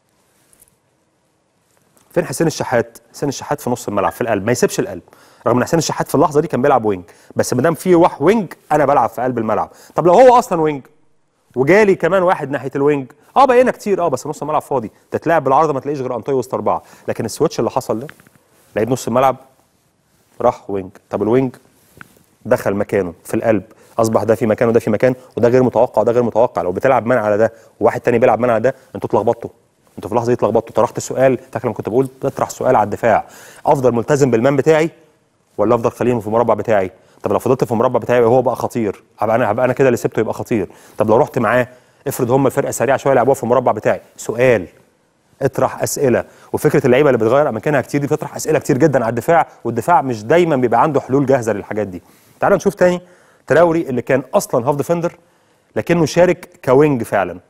Speaker 1: فين حسين الشحات حسين الشحات في نص الملعب في القلب ما يسيبش القلب رغم ان حسين الشحات في اللحظه دي كان بيلعب وينج بس ما دام في واحد وينج انا بلعب في قلب الملعب طب لو هو اصلا وينج وجالي كمان واحد ناحيه الوينج اه بقينا كتير اه بس نص الملعب فاضي تتلعب بالعرض ما تلاقيش غير انطوي وسط اربعه لكن السويتش اللي حصل ده لقيت نص الملعب راح وينج طب الوينج دخل مكانه في القلب اصبح ده في مكان وده في مكان وده غير متوقع وده غير متوقع لو بتلعب مان على ده وواحد تاني بيلعب مان على ده انتوا اتلخبطتوا انتوا في اللحظه دي اتلخبطتوا طرحت السؤال فاكر لما كنت بقول تطرح سؤال على الدفاع افضل ملتزم بالمان بتاعي ولا افضل خليني في المربع بتاعي طب لو فضلت في المربع بتاعي وهو بقى خطير هبقى انا هبقى انا كده اللي سبته يبقى خطير طب لو رحت معاه افرض هم فرقه سريعه شويه يلعبوها في المربع بتاعي سؤال اطرح اسئله وفكره اللعيبه اللي بتغير اماكنها كتير دي بتطرح اسئله كتير جدا على الدفاع والدفاع مش دايما بيبقى عنده حلول جاهزه للحاجات دي تعالوا نشوف تاني تراوري اللي كان اصلا هاف ديفندر لكنه شارك كوينج فعلا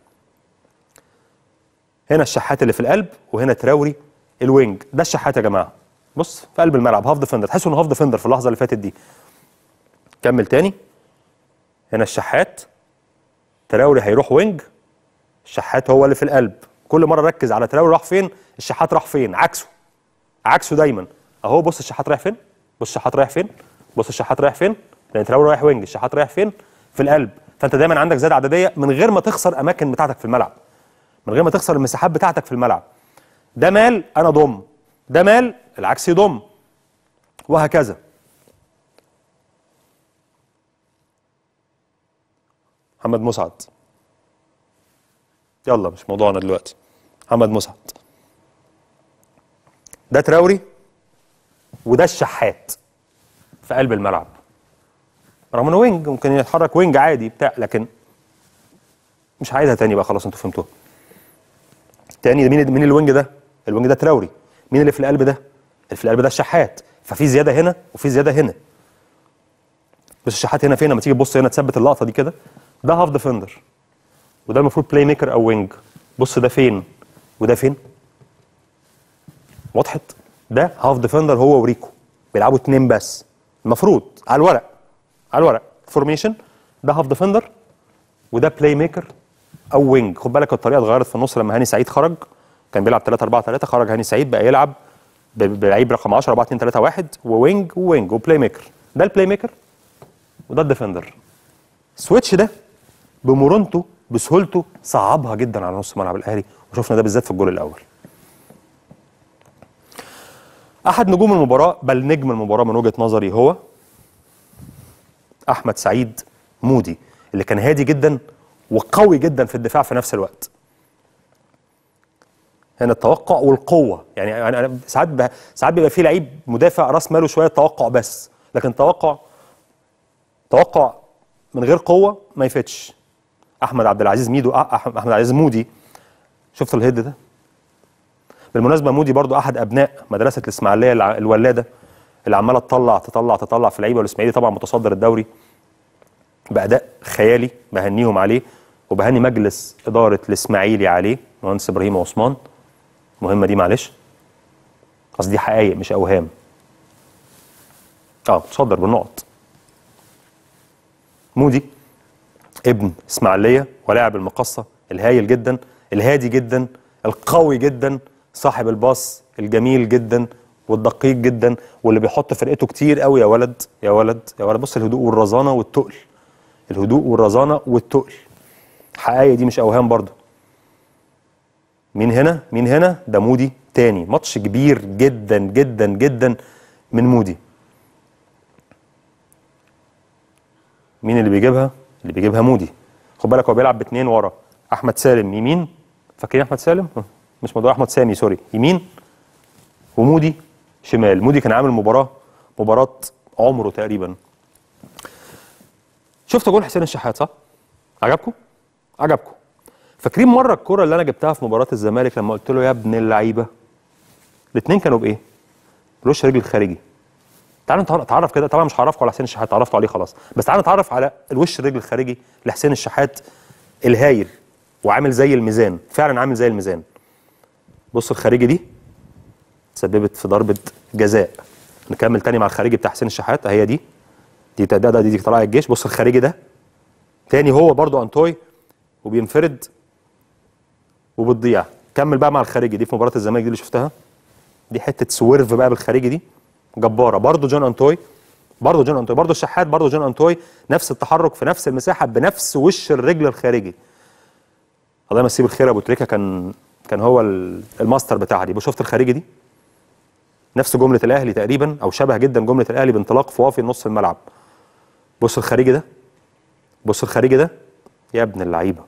Speaker 1: هنا الشحات اللي في القلب وهنا تراوري الوينج ده الشحات يا جماعه بص في قلب الملعب هاف ديفندر تحسوا انه هاف ديفندر في اللحظه اللي فاتت دي كمل تاني هنا الشحات تراوري هيروح وينج الشحات هو اللي في القلب كل مره ركز على تراوري راح فين الشحات راح فين عكسه عكسه دايما اهو بص الشحات رايح فين بص الشحات رايح فين بص الشحات رايح فين لان تراوري رايح وينج الشحات رايح فين في القلب فانت دايما عندك زياده عدديه من غير ما تخسر اماكن بتاعتك في الملعب من غير ما تخسر المساحات بتاعتك في الملعب ده مال انا ضم ده مال العكس يضم وهكذا محمد مسعد يلا مش موضوعنا دلوقتي محمد مسعد ده تراوري وده الشحات في قلب الملعب رغم انه وينج ممكن يتحرك وينج عادي بتاع لكن مش هعيدها تاني بقى خلاص انتوا فهمتوها تاني مين مين الوينج ده الوينج ده تراوري مين اللي في القلب ده اللي في القلب ده الشحات ففي زياده هنا وفي زياده هنا بس الشحات هنا فين لما تيجي تبص هنا تثبت اللقطه دي كده ده هاف ديفندر وده المفروض بلاي ميكر او وينج بص ده فين وده فين وضحت ده هاف ديفندر هو وريكو بيلعبوا اتنين بس المفروض على الورق على الورق فورميشن ده هاف ديفندر وده بلاي ميكر او وينج خد بالك الطريقه اتغيرت في النص لما هاني سعيد خرج كان بيلعب 3 4 3 خرج هاني سعيد بقى يلعب ب- بلعيب رقم 10 4 2 3 1 ووينج ووينج وبلاي ميكر ده البلاي ميكر وده الديفندر السويتش ده بمرونته بسهولته صعبها جدا على نص ملعب الاهلي وشفنا ده بالذات في الجول الاول احد نجوم المباراه بل نجم المباراه من وجهه نظري هو احمد سعيد مودي اللي كان هادي جدا وقوي جدا في الدفاع في نفس الوقت هنا التوقع والقوه يعني أنا- أنا ساعات ب... ساعات بيبقى في لعيب مدافع راس ماله شويه توقع بس لكن توقع توقع من غير قوه ما يفتش احمد عبد العزيز ميدو أح- أح- احمد عبد العزيز مودي شفت الهيد ده بالمناسبه مودي برضو احد ابناء مدرسه الاسماعيليه الع- الولاده اللي عماله تطلع تطلع تطلع في لعيبه والاسماعيلي طبعا متصدر الدوري باداء خيالي بهنيهم عليه وبهني مجلس اداره الاسماعيلي عليه مهندس ابراهيم عثمان المهمه دي معلش قصدي حقائق مش اوهام اه متصدر بالنقط مودي ابن اسماعيليه ولاعب المقصه الهايل جدا الهادي جدا القوي جدا صاحب الباص الجميل جدا والدقيق جدا واللي بيحط فرقته كتير قوي يا ولد يا ولد يا ولد بص الهدوء والرزانه والتقل الهدوء والرزانه والتقل حقائق دي مش اوهام برضه مين هنا مين هنا ده مودي تاني ماتش كبير جدا جدا جدا من مودي مين اللي بيجيبها اللي بيجيبها مودي خد بالك هو بيلعب باثنين ورا احمد سالم يمين فاكرين احمد سالم مش موضوع احمد سامي سوري يمين ومودي شمال مودي كان عامل مباراه مباراه عمره تقريبا شفت جول حسين الشحات صح عجبكم عجبكم فاكرين مره الكره اللي انا جبتها في مباراه الزمالك لما قلت له يا ابن اللعيبه الاثنين كانوا بايه الوش رجل الخارجي تعالوا نتعرف- نتعرف كده طبعا مش هعرفكم على حسين الشحات تعرفتوا عليه خلاص بس تعالوا نتعرف على الوش الرجل الخارجي لحسين الشحات الهايل وعامل زي الميزان فعلا عامل زي الميزان بص الخارجي دي تسببت في ضربه جزاء نكمل تاني مع الخارجي بتاع حسين الشحات هي دي دي ده ده دي, دي طلع الجيش بص الخارجي ده تاني هو برضو انتوي وبينفرد وبتضيع كمل بقى مع الخارجي دي في مباراه الزمالك دي اللي شفتها دي حته سويرف بقى بالخارجي دي جباره برضو جون انتوي برضو جون انتوي برضو الشحات برضو جون انتوي نفس التحرك في نفس المساحه بنفس وش الرجل الخارجي الله يمسيه بالخير يا ابو تريكه كان كان هو ال- الماستر بتاعها دي شفت الخارجي دي نفس جمله الاهلي تقريبا او شبه جدا جمله الاهلي بانطلاق فوافي نص الملعب بص الخارجي ده بص الخارجي ده يا ابن اللعيبه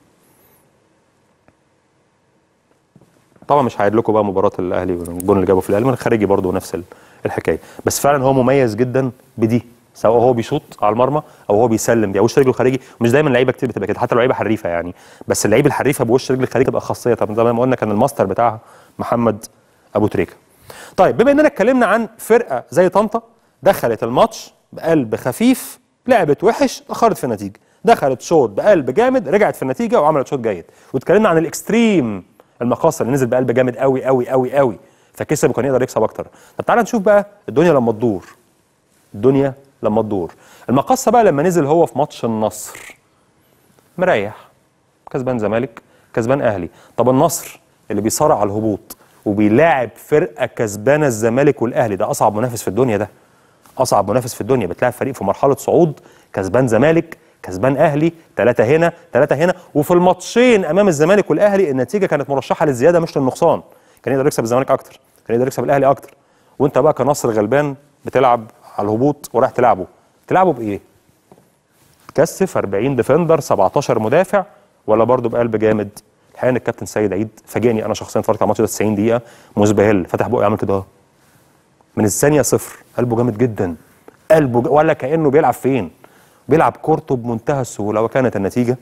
Speaker 1: طبعا مش هعيد لكم بقى مباراه الاهلي والجون اللي جابه في الاهلي من الخارجي برضه نفس ال- الحكايه بس فعلا هو مميز جدا بدي سواء هو بيشوط على المرمى او هو بيسلم بوش رجله الخارجي مش دايما لعيبه كتير بتبقى كده حتى لو لعيبه حريفه يعني بس اللعيب الحريفه بوش رجل الخارجي تبقى خاصيه طب زي ما قلنا كان الماستر بتاعها محمد ابو تريكه طيب بما اننا اتكلمنا عن فرقه زي طنطا دخلت الماتش بقلب خفيف لعبت وحش اتاخرت في النتيجه دخلت شوط بقلب جامد رجعت في النتيجه وعملت شوط جيد واتكلمنا عن الاكستريم المقاصه اللي نزل بقلب جامد قوي قوي قوي قوي فكسب وكان يقدر يكسب اكتر طب تعالى نشوف بقى الدنيا لما تدور الدنيا لما تدور المقصه بقى لما نزل هو في ماتش النصر مريح كسبان زمالك كسبان اهلي طب النصر اللي بيصارع على الهبوط وبيلاعب فرقه كسبانه الزمالك والاهلي ده اصعب منافس في الدنيا ده اصعب منافس في الدنيا بتلاعب فريق في مرحله صعود كسبان زمالك كسبان اهلي ثلاثه هنا ثلاثه هنا وفي الماتشين امام الزمالك والاهلي النتيجه كانت مرشحه للزياده مش للنقصان كان يقدر يكسب الزمالك اكتر كان يقدر يكسب الاهلي اكتر وانت بقى كنصر غلبان بتلعب على الهبوط ورايح تلعبه تلعبه بايه تكثف 40 ديفندر 17 مدافع ولا برضه بقلب جامد الحقيقه ان الكابتن سيد عيد فاجئني انا شخصيا اتفرجت على الماتش ده 90 دقيقه مزبهل فتح بقه يعمل كده اهو من الثانيه صفر قلبه جامد جدا قلبه ج... ولا كانه بيلعب فين بيلعب كورته بمنتهى السهوله وكانت النتيجه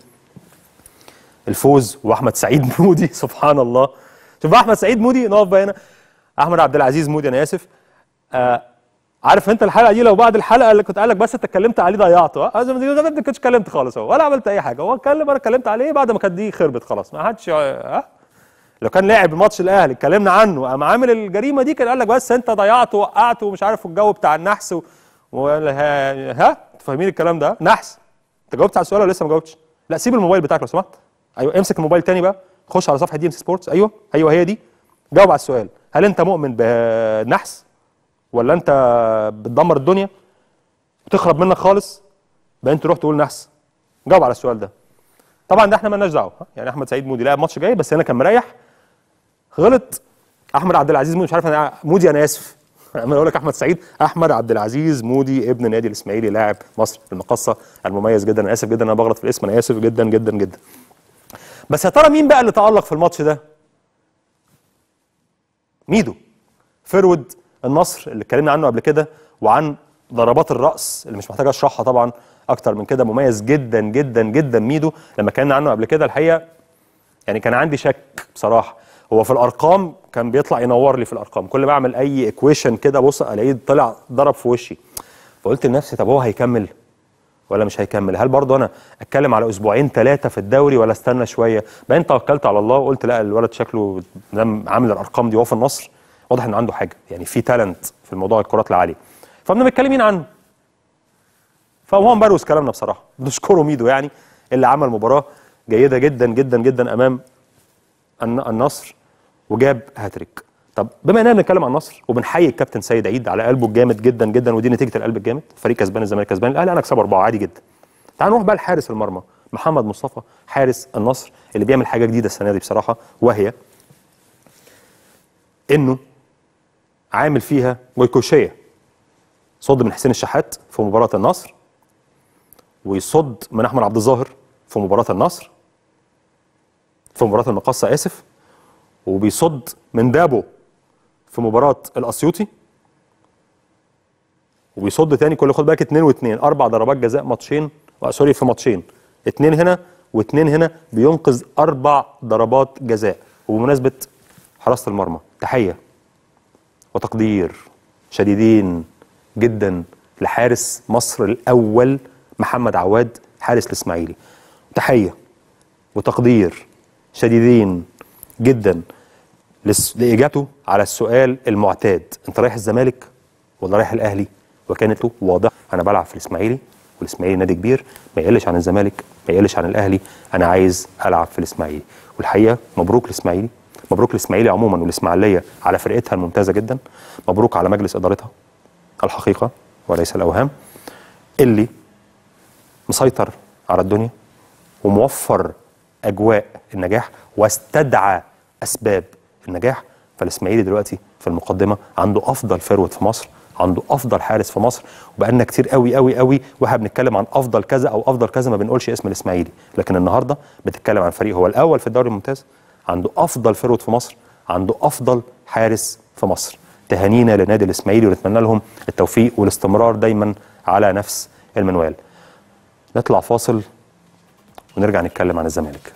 Speaker 1: الفوز واحمد سعيد مودي سبحان الله شوف بقى احمد سعيد مودي نقف بقى هنا احمد عبد العزيز مودي انا اسف آه عارف انت الحلقه دي لو بعد الحلقه اللي كنت قال لك بس انت اتكلمت عليه ضيعته اه زي ما ما كنتش اتكلمت خالص هو ولا عملت اي حاجه هو اتكلم انا اتكلمت عليه بعد ما كانت دي خربت خلاص ما حدش اه لو كان لاعب ماتش الاهلي اتكلمنا عنه قام عامل الجريمه دي كان قال لك بس انت ضيعته وقعته ومش عارف الجو بتاع النحس و... و... ها ها انتوا فاهمين الكلام ده نحس انت جاوبت على السؤال ولا لسه ما جاوبتش لا سيب الموبايل بتاعك لو سمحت ايوه امسك الموبايل تاني بقى خش على صفحه دي ام سي سبورتس ايوه ايوه هي دي جاوب على السؤال هل انت مؤمن بالنحس ولا انت بتدمر الدنيا وتخرب منك خالص بقى انت تروح تقول نحس جاوب على السؤال ده طبعا ده احنا مالناش دعوه ها؟ يعني احمد سعيد مودي لعب ماتش جاي بس هنا كان مريح غلط احمد عبد العزيز مودي مش عارف انا مودي انا اسف انا اقول لك احمد سعيد احمد عبد العزيز مودي ابن نادي الاسماعيلي لاعب مصر في المقصه المميز جدا انا اسف جدا انا بغلط في الاسم انا اسف جدا جدا جدا بس يا ترى مين بقى اللي تالق في الماتش ده ميدو فرود النصر اللي اتكلمنا عنه قبل كده وعن ضربات الراس اللي مش محتاج اشرحها طبعا اكتر من كده مميز جدا جدا جدا ميدو لما اتكلمنا عنه قبل كده الحقيقه يعني كان عندي شك بصراحه هو في الارقام كان بيطلع ينور لي في الارقام كل ما اعمل اي ايكويشن كده بص الاقيه طلع ضرب في وشي فقلت لنفسي طب هو هيكمل ولا مش هيكمل هل برضه انا اتكلم على اسبوعين ثلاثه في الدوري ولا استنى شويه بعدين توكلت على الله وقلت لا الولد شكله دام عامل الارقام دي وهو في النصر واضح ان عنده حاجه يعني في تالنت في الموضوع الكرات العاليه فبنا متكلمين عنه فهو مبروز كلامنا بصراحه بنشكره ميدو يعني اللي عمل مباراه جيده جدا جدا جدا امام الن- النصر وجاب هاتريك طب بما اننا بنتكلم عن النصر وبنحيي الكابتن سيد عيد على قلبه الجامد جدا جدا ودي نتيجه القلب الجامد فريق كسبان الزمالك كسبان الاهلي انا اكسب اربعه عادي جدا تعال نروح بقى لحارس المرمى محمد مصطفى حارس النصر اللي بيعمل حاجه جديده السنه دي بصراحه وهي انه عامل فيها جويكوشيه صد من حسين الشحات في مباراه النصر ويصد من احمد عبد الظاهر في مباراه النصر في مباراه المقصه اسف وبيصد من دابو في مباراه الاسيوطي وبيصد تاني كل خد بالك اتنين واتنين اربع ضربات جزاء ماتشين آه، سوري في ماتشين اتنين هنا واتنين هنا بينقذ اربع ضربات جزاء وبمناسبه حراسه المرمى تحيه وتقدير شديدين جدا لحارس مصر الاول محمد عواد حارس الاسماعيلي تحيه وتقدير شديدين جدا لس- لاجابته على السؤال المعتاد انت رايح الزمالك ولا رايح الاهلي وكانت له واضحه انا بلعب في الاسماعيلي والاسماعيلي نادي كبير ما يقلش عن الزمالك ما يقلش عن الاهلي انا عايز العب في الاسماعيلي والحقيقه مبروك الاسماعيلي مبروك الاسماعيلي عموما والاسماعيليه على فرقتها الممتازه جدا مبروك على مجلس ادارتها الحقيقه وليس الاوهام اللي مسيطر على الدنيا وموفر اجواء النجاح واستدعى اسباب النجاح فالاسماعيلي دلوقتي في المقدمه عنده افضل فروت في مصر عنده افضل حارس في مصر وبقالنا كتير قوي قوي قوي واحنا بنتكلم عن افضل كذا او افضل كذا ما بنقولش اسم الاسماعيلي لكن النهارده بتتكلم عن فريق هو الاول في الدوري الممتاز عنده افضل فروت في مصر عنده افضل حارس في مصر تهانينا لنادي الاسماعيلي ونتمنى لهم التوفيق والاستمرار دايما على نفس المنوال نطلع فاصل ونرجع نتكلم عن الزمالك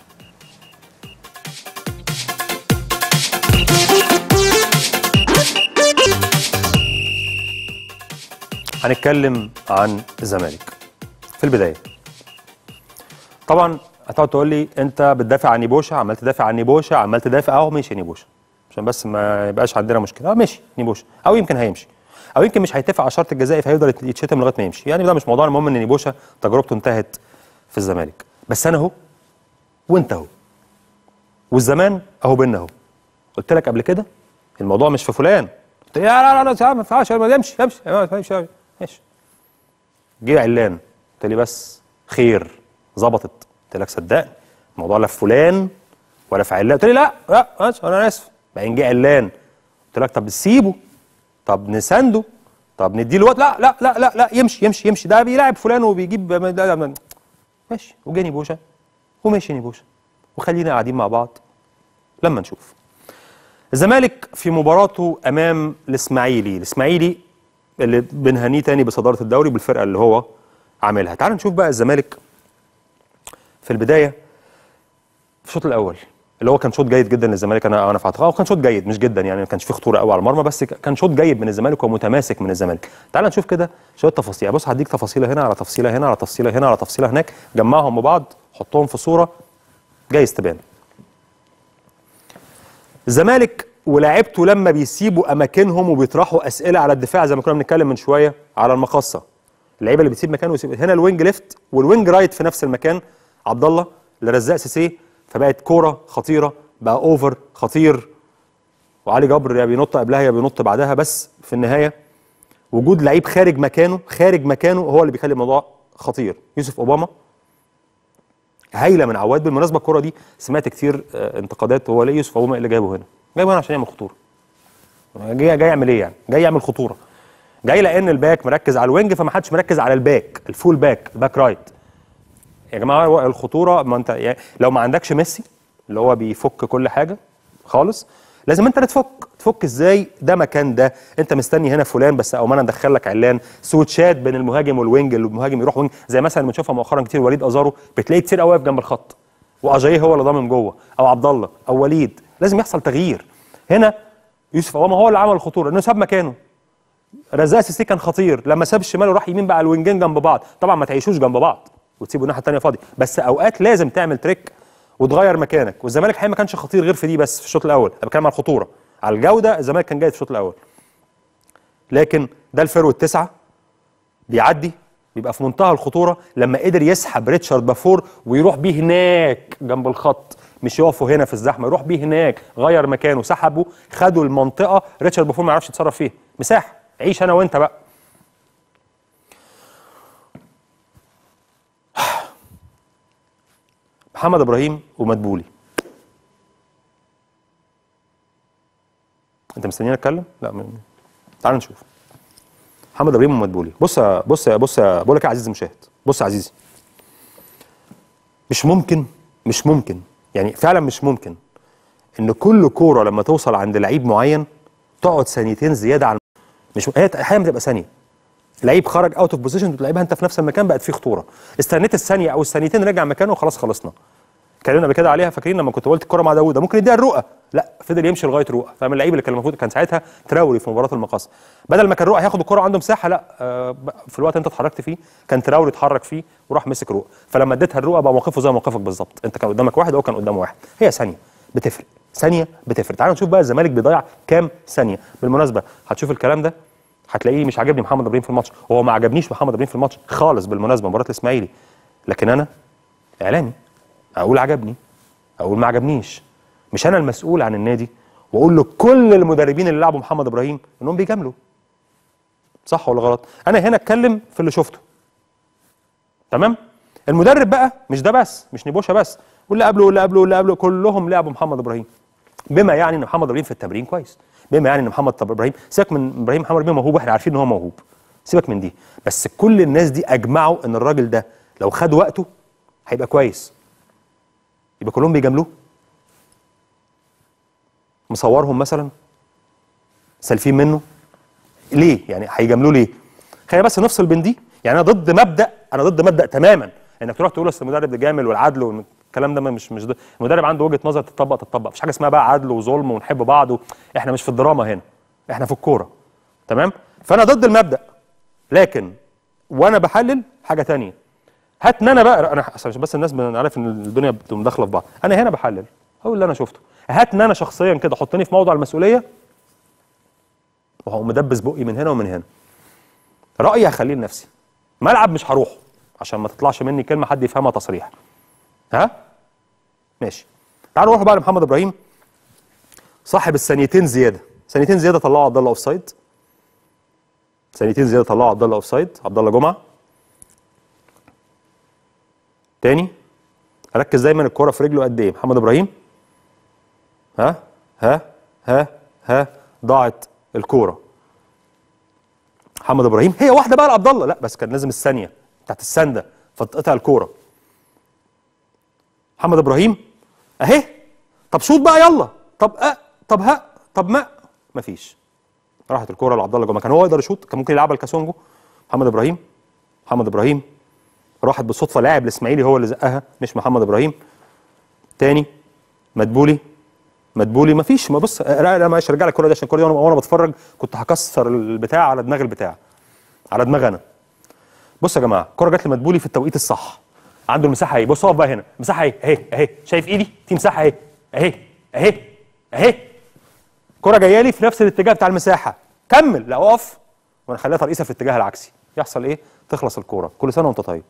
Speaker 1: هنتكلم عن الزمالك في البدايه طبعا هتقعد تقول لي انت بتدافع عن نيبوشا عمال تدافع عن نيبوشا عمال تدافع اهو ماشي نيبوشا عشان بس ما يبقاش عندنا مشكله اه ماشي نيبوشا او يمكن هيمشي او يمكن مش هيتفق على الشرط الجزائي فهيفضل يت- يتشتم لغايه ما يمشي يعني ده مش موضوع المهم ان نيبوشا تجربته انتهت في الزمالك بس انا اهو وانت اهو والزمان اهو بينا اهو قلت لك قبل كده الموضوع مش في فلان قلت لي لا لا لا لا ما ينفعش يمشي يمشي يمشي ماشي جه علان قلت لي بس خير ظبطت قلت لك صدقني الموضوع لا في فلان ولا في علان قلت لي لا لا ماشي انا اسف بعدين جه علان قلت لك طب سيبه طب نسانده طب نديله وقت لا لا لا لا لا يمشي يمشي يمشي ده بيلاعب فلان وبيجيب ده- ده- ده- ماشي وجاني بوشا وماشي نيبوشا وخلينا قاعدين مع بعض لما نشوف الزمالك في مباراته امام الاسماعيلي الاسماعيلي اللي بنهنيه تاني بصداره الدوري بالفرقه اللي هو عاملها تعال نشوف بقى الزمالك في البدايه في الشوط الاول اللي هو كان شوط جيد جدا للزمالك انا انا في اعتقادي هو كان شوط جيد مش جدا يعني ما كانش فيه خطوره قوي على المرمى بس ك- كان شوط جيد من الزمالك ومتماسك من الزمالك تعال نشوف كده شويه تفاصيل بص هديك تفاصيله هنا على تفصيله هنا على تفصيله هنا على تفصيله هناك جمعهم ببعض حطهم في صوره جايز تبان الزمالك ولاعيبته لما بيسيبوا اماكنهم وبيطرحوا اسئله على الدفاع زي ما كنا بنتكلم من شويه على المقصه اللعيبه اللي بتسيب مكانه ويسيب هنا الوينج ليفت والوينج رايت في نفس المكان عبد الله لرزاق سيسي فبقت كوره خطيره بقى اوفر خطير وعلي جبر يا بينط قبلها يا بينط بعدها بس في النهايه وجود لعيب خارج مكانه خارج مكانه هو اللي بيخلي الموضوع خطير يوسف اوباما هايله من عواد بالمناسبه الكره دي سمعت كتير آه، انتقادات هو ليه يوسف اوباما اللي جايبه هنا جايبه هنا عشان يعمل خطوره جاي جاي يعمل ايه يعني جاي يعمل خطوره جاي لان الباك مركز على الوينج فما حدش مركز على الباك الفول باك الباك رايت يا جماعه هو الخطوره ما انت يعني لو ما عندكش ميسي اللي هو بيفك كل حاجه خالص لازم انت اللي تفك تفك ازاي ده مكان ده انت مستني هنا فلان بس او ما انا ندخل لك علان سويتشات بين المهاجم والوينج المهاجم يروح وينج زي مثلا بنشوفها مؤخرا كتير وليد ازارو بتلاقيه كتير قوي واقف جنب الخط واجاي هو اللي ضامن جوه او عبد الله او وليد لازم يحصل تغيير هنا يوسف اوباما هو اللي عمل الخطوره انه ساب مكانه رزاق سيسي كان خطير لما ساب الشمال وراح يمين بقى الوينجين جنب بعض طبعا ما تعيشوش جنب بعض وتسيبوا الناحيه الثانيه فاضي بس اوقات لازم تعمل تريك وتغير مكانك والزمالك الحقيقه ما كانش خطير غير في دي بس في الشوط الاول انا بتكلم على الخطوره على الجوده الزمالك كان جيد في الشوط الاول لكن ده الفيرو التسعه بيعدي بيبقى في منتهى الخطوره لما قدر يسحب ريتشارد بافور ويروح بيه هناك جنب الخط مش يقفوا هنا في الزحمه يروح بيه هناك غير مكانه سحبه خدوا المنطقه ريتشارد بافور ما يعرفش يتصرف فيها مساحه عيش انا وانت بقى محمد ابراهيم ومدبولي انت مستنيني اتكلم لا م... تعال نشوف محمد ابراهيم ومدبولي بص يا بص يا بص يا بقول لك يا عزيزي المشاهد بص يا عزيزي مش ممكن مش ممكن يعني فعلا مش ممكن ان كل كوره لما توصل عند لعيب معين تقعد ثانيتين زياده عن مش هي احيانا بتبقى ثانيه لعيب خرج اوت اوف بوزيشن بتلعبها انت في نفس المكان بقت فيه خطوره استنيت الثانيه او الثانيتين رجع مكانه وخلاص خلصنا اتكلمنا قبل كده عليها فاكرين لما كنت قلت الكره مع داوود ممكن يديها الرؤى لا فضل يمشي لغايه رؤى فاهم اللعيب اللي كان المفروض كان ساعتها تراوري في مباراه المقاصه بدل ما كان رؤى هياخد الكره عنده مساحه لا آه ب- في الوقت اللي انت اتحركت فيه كان تراوري اتحرك فيه وراح مسك رؤى فلما اديتها الرؤى بقى موقفه زي موقفك بالظبط انت كان قدامك واحد وهو كان قدامه واحد هي ثانيه بتفرق ثانيه بتفرق تعالوا نشوف بقى الزمالك بيضيع كام ثانيه بالمناسبه هتشوف الكلام ده هتلاقيه مش عاجبني محمد ابراهيم في الماتش وهو ما عجبنيش محمد ابراهيم في الماتش خالص بالمناسبه مباراه الاسماعيلي لكن انا اعلامي اقول عجبني اقول ما عجبنيش مش انا المسؤول عن النادي واقول لكل المدربين اللي لعبوا محمد ابراهيم انهم بيجاملوا صح ولا غلط انا هنا اتكلم في اللي شفته تمام المدرب بقى مش ده بس مش نبوشه بس واللي قبله واللي قبله واللي قبله كلهم لعبوا محمد ابراهيم بما يعني ان محمد ابراهيم في التمرين كويس بما يعني ان محمد طب ابراهيم سيبك من ابراهيم محمد ابراهيم موهوب واحنا عارفين ان هو موهوب سيبك من دي بس كل الناس دي اجمعوا ان الراجل ده لو خد وقته هيبقى كويس يبقى كلهم بيجاملوه مصورهم مثلا سالفين منه ليه يعني هيجاملوه ليه خلينا بس نفصل بين دي يعني انا ضد مبدا انا ضد مبدا تماما انك تروح تقول اصل المدرب ده جامل والعدل والكلام ده ما مش مش ده المدرب عنده وجهه نظر تطبق تطبق مفيش حاجه اسمها بقى عدل وظلم ونحب بعض و... احنا مش في الدراما هنا احنا في الكوره تمام فانا ضد المبدا لكن وانا بحلل حاجه تانية هات ان انا بقى انا عشان بس الناس انا عارف ان الدنيا بتبقى مداخله في بعض انا هنا بحلل هو اللي انا شفته هات ان انا شخصيا كده حطني في موضع المسؤوليه وهو مدبس بقي من هنا ومن هنا رايي هخليه لنفسي ملعب مش هروحه عشان ما تطلعش مني كلمه حد يفهمها تصريح ها ماشي تعالوا نروح بقى لمحمد ابراهيم صاحب الثانيتين زياده ثانيتين زياده طلعوا عبد الله اوف سايد ثانيتين زياده طلعوا عبد الله اوف سايد عبد الله جمعه تاني ركز دايما الكرة في رجله قد ايه محمد ابراهيم ها ها ها ها ضاعت الكوره محمد ابراهيم هي واحده بقى لعبد الله لا بس كان لازم الثانيه بتاعت السنده فتقطع الكوره محمد ابراهيم اهي طب شوط بقى يلا طب أه طب ها طب ما مفيش راحت الكوره لعبد الله جمعه كان هو يقدر يشوط كان ممكن يلعبها لكاسونجو محمد ابراهيم محمد ابراهيم راحت بالصدفه لاعب الاسماعيلي هو اللي زقها مش محمد ابراهيم تاني مدبولي مدبولي مفيش ما بص لا لا ماشي ارجع لك الكوره دي عشان الكوره دي وانا وأنا بتفرج كنت هكسر البتاع على دماغ البتاع على دماغ انا بص يا جماعه الكوره جت لمدبولي في التوقيت الصح عنده المساحه اهي بص اقف بقى هنا مساحه اهي اهي اهي شايف ايدي في مساحه اهي اهي اهي اهي كرة جايه لي في نفس الاتجاه بتاع المساحه كمل لا اقف وانا خليها ترقيصه في الاتجاه العكسي يحصل ايه تخلص الكوره كل سنه وانت طيب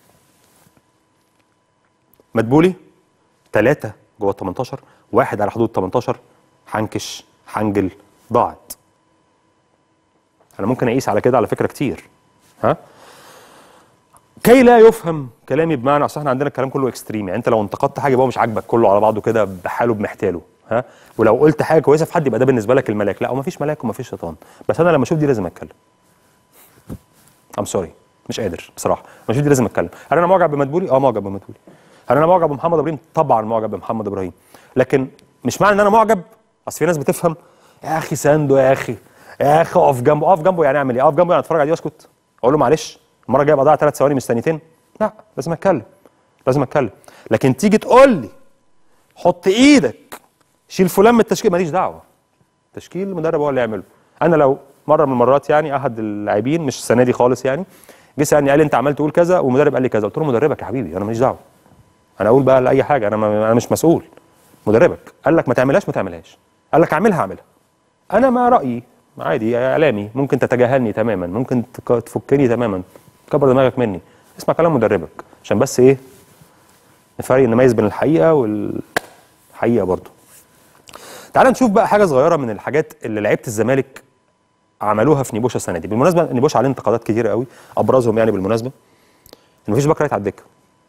Speaker 1: مدبولي ثلاثة جوه ال 18 واحد على حدود 18 حنكش حنجل ضاعت انا ممكن اقيس على كده على فكره كتير ها كي لا يفهم كلامي بمعنى اصل احنا عندنا الكلام كله اكستريم يعني انت لو انتقدت حاجه يبقى هو مش عاجبك كله على بعضه كده بحاله بمحتاله ها ولو قلت حاجه كويسه في حد يبقى ده بالنسبه لك الملاك لا هو مفيش ملاك ومفيش شيطان بس انا لما اشوف دي لازم اتكلم ام سوري مش قادر بصراحه لما اشوف دي لازم اتكلم هل انا معجب بمدبولي اه معجب بمدبولي هل انا معجب بمحمد ابراهيم طبعا معجب بمحمد ابراهيم لكن مش معنى ان انا معجب اصل في ناس بتفهم يا اخي ساندو يا اخي يا اخي اقف جنبه اقف جنبه يعني اعمل ايه اقف جنبه يعني اتفرج عليه واسكت اقول له معلش المره الجايه بضيع ثلاث ثواني مستنيتين لا لازم اتكلم لازم اتكلم لكن تيجي تقول لي حط ايدك شيل فلان من التشكيل ماليش دعوه تشكيل المدرب هو اللي يعمله انا لو مره من المرات يعني احد اللاعبين مش السنه دي خالص يعني جه سالني قال لي انت عمال تقول كذا والمدرب قال لي كذا قلت له مدربك يا حبيبي انا ماليش دعوه انا اقول بقى لاي حاجه انا ما انا مش مسؤول مدربك قال لك ما تعملهاش ما تعملهاش قال لك اعملها اعملها انا ما رايي عادي اعلامي ممكن تتجاهلني تماما ممكن تك- تفكني تماما كبر دماغك مني اسمع كلام مدربك عشان بس ايه نفرق نميز بين الحقيقه والحقيقه برضو تعال نشوف بقى حاجه صغيره من الحاجات اللي لعيبه الزمالك عملوها في نيبوشا السنه دي بالمناسبه نيبوشا عليه انتقادات كتيره قوي ابرزهم يعني بالمناسبه ان مفيش باك رايت على الدكه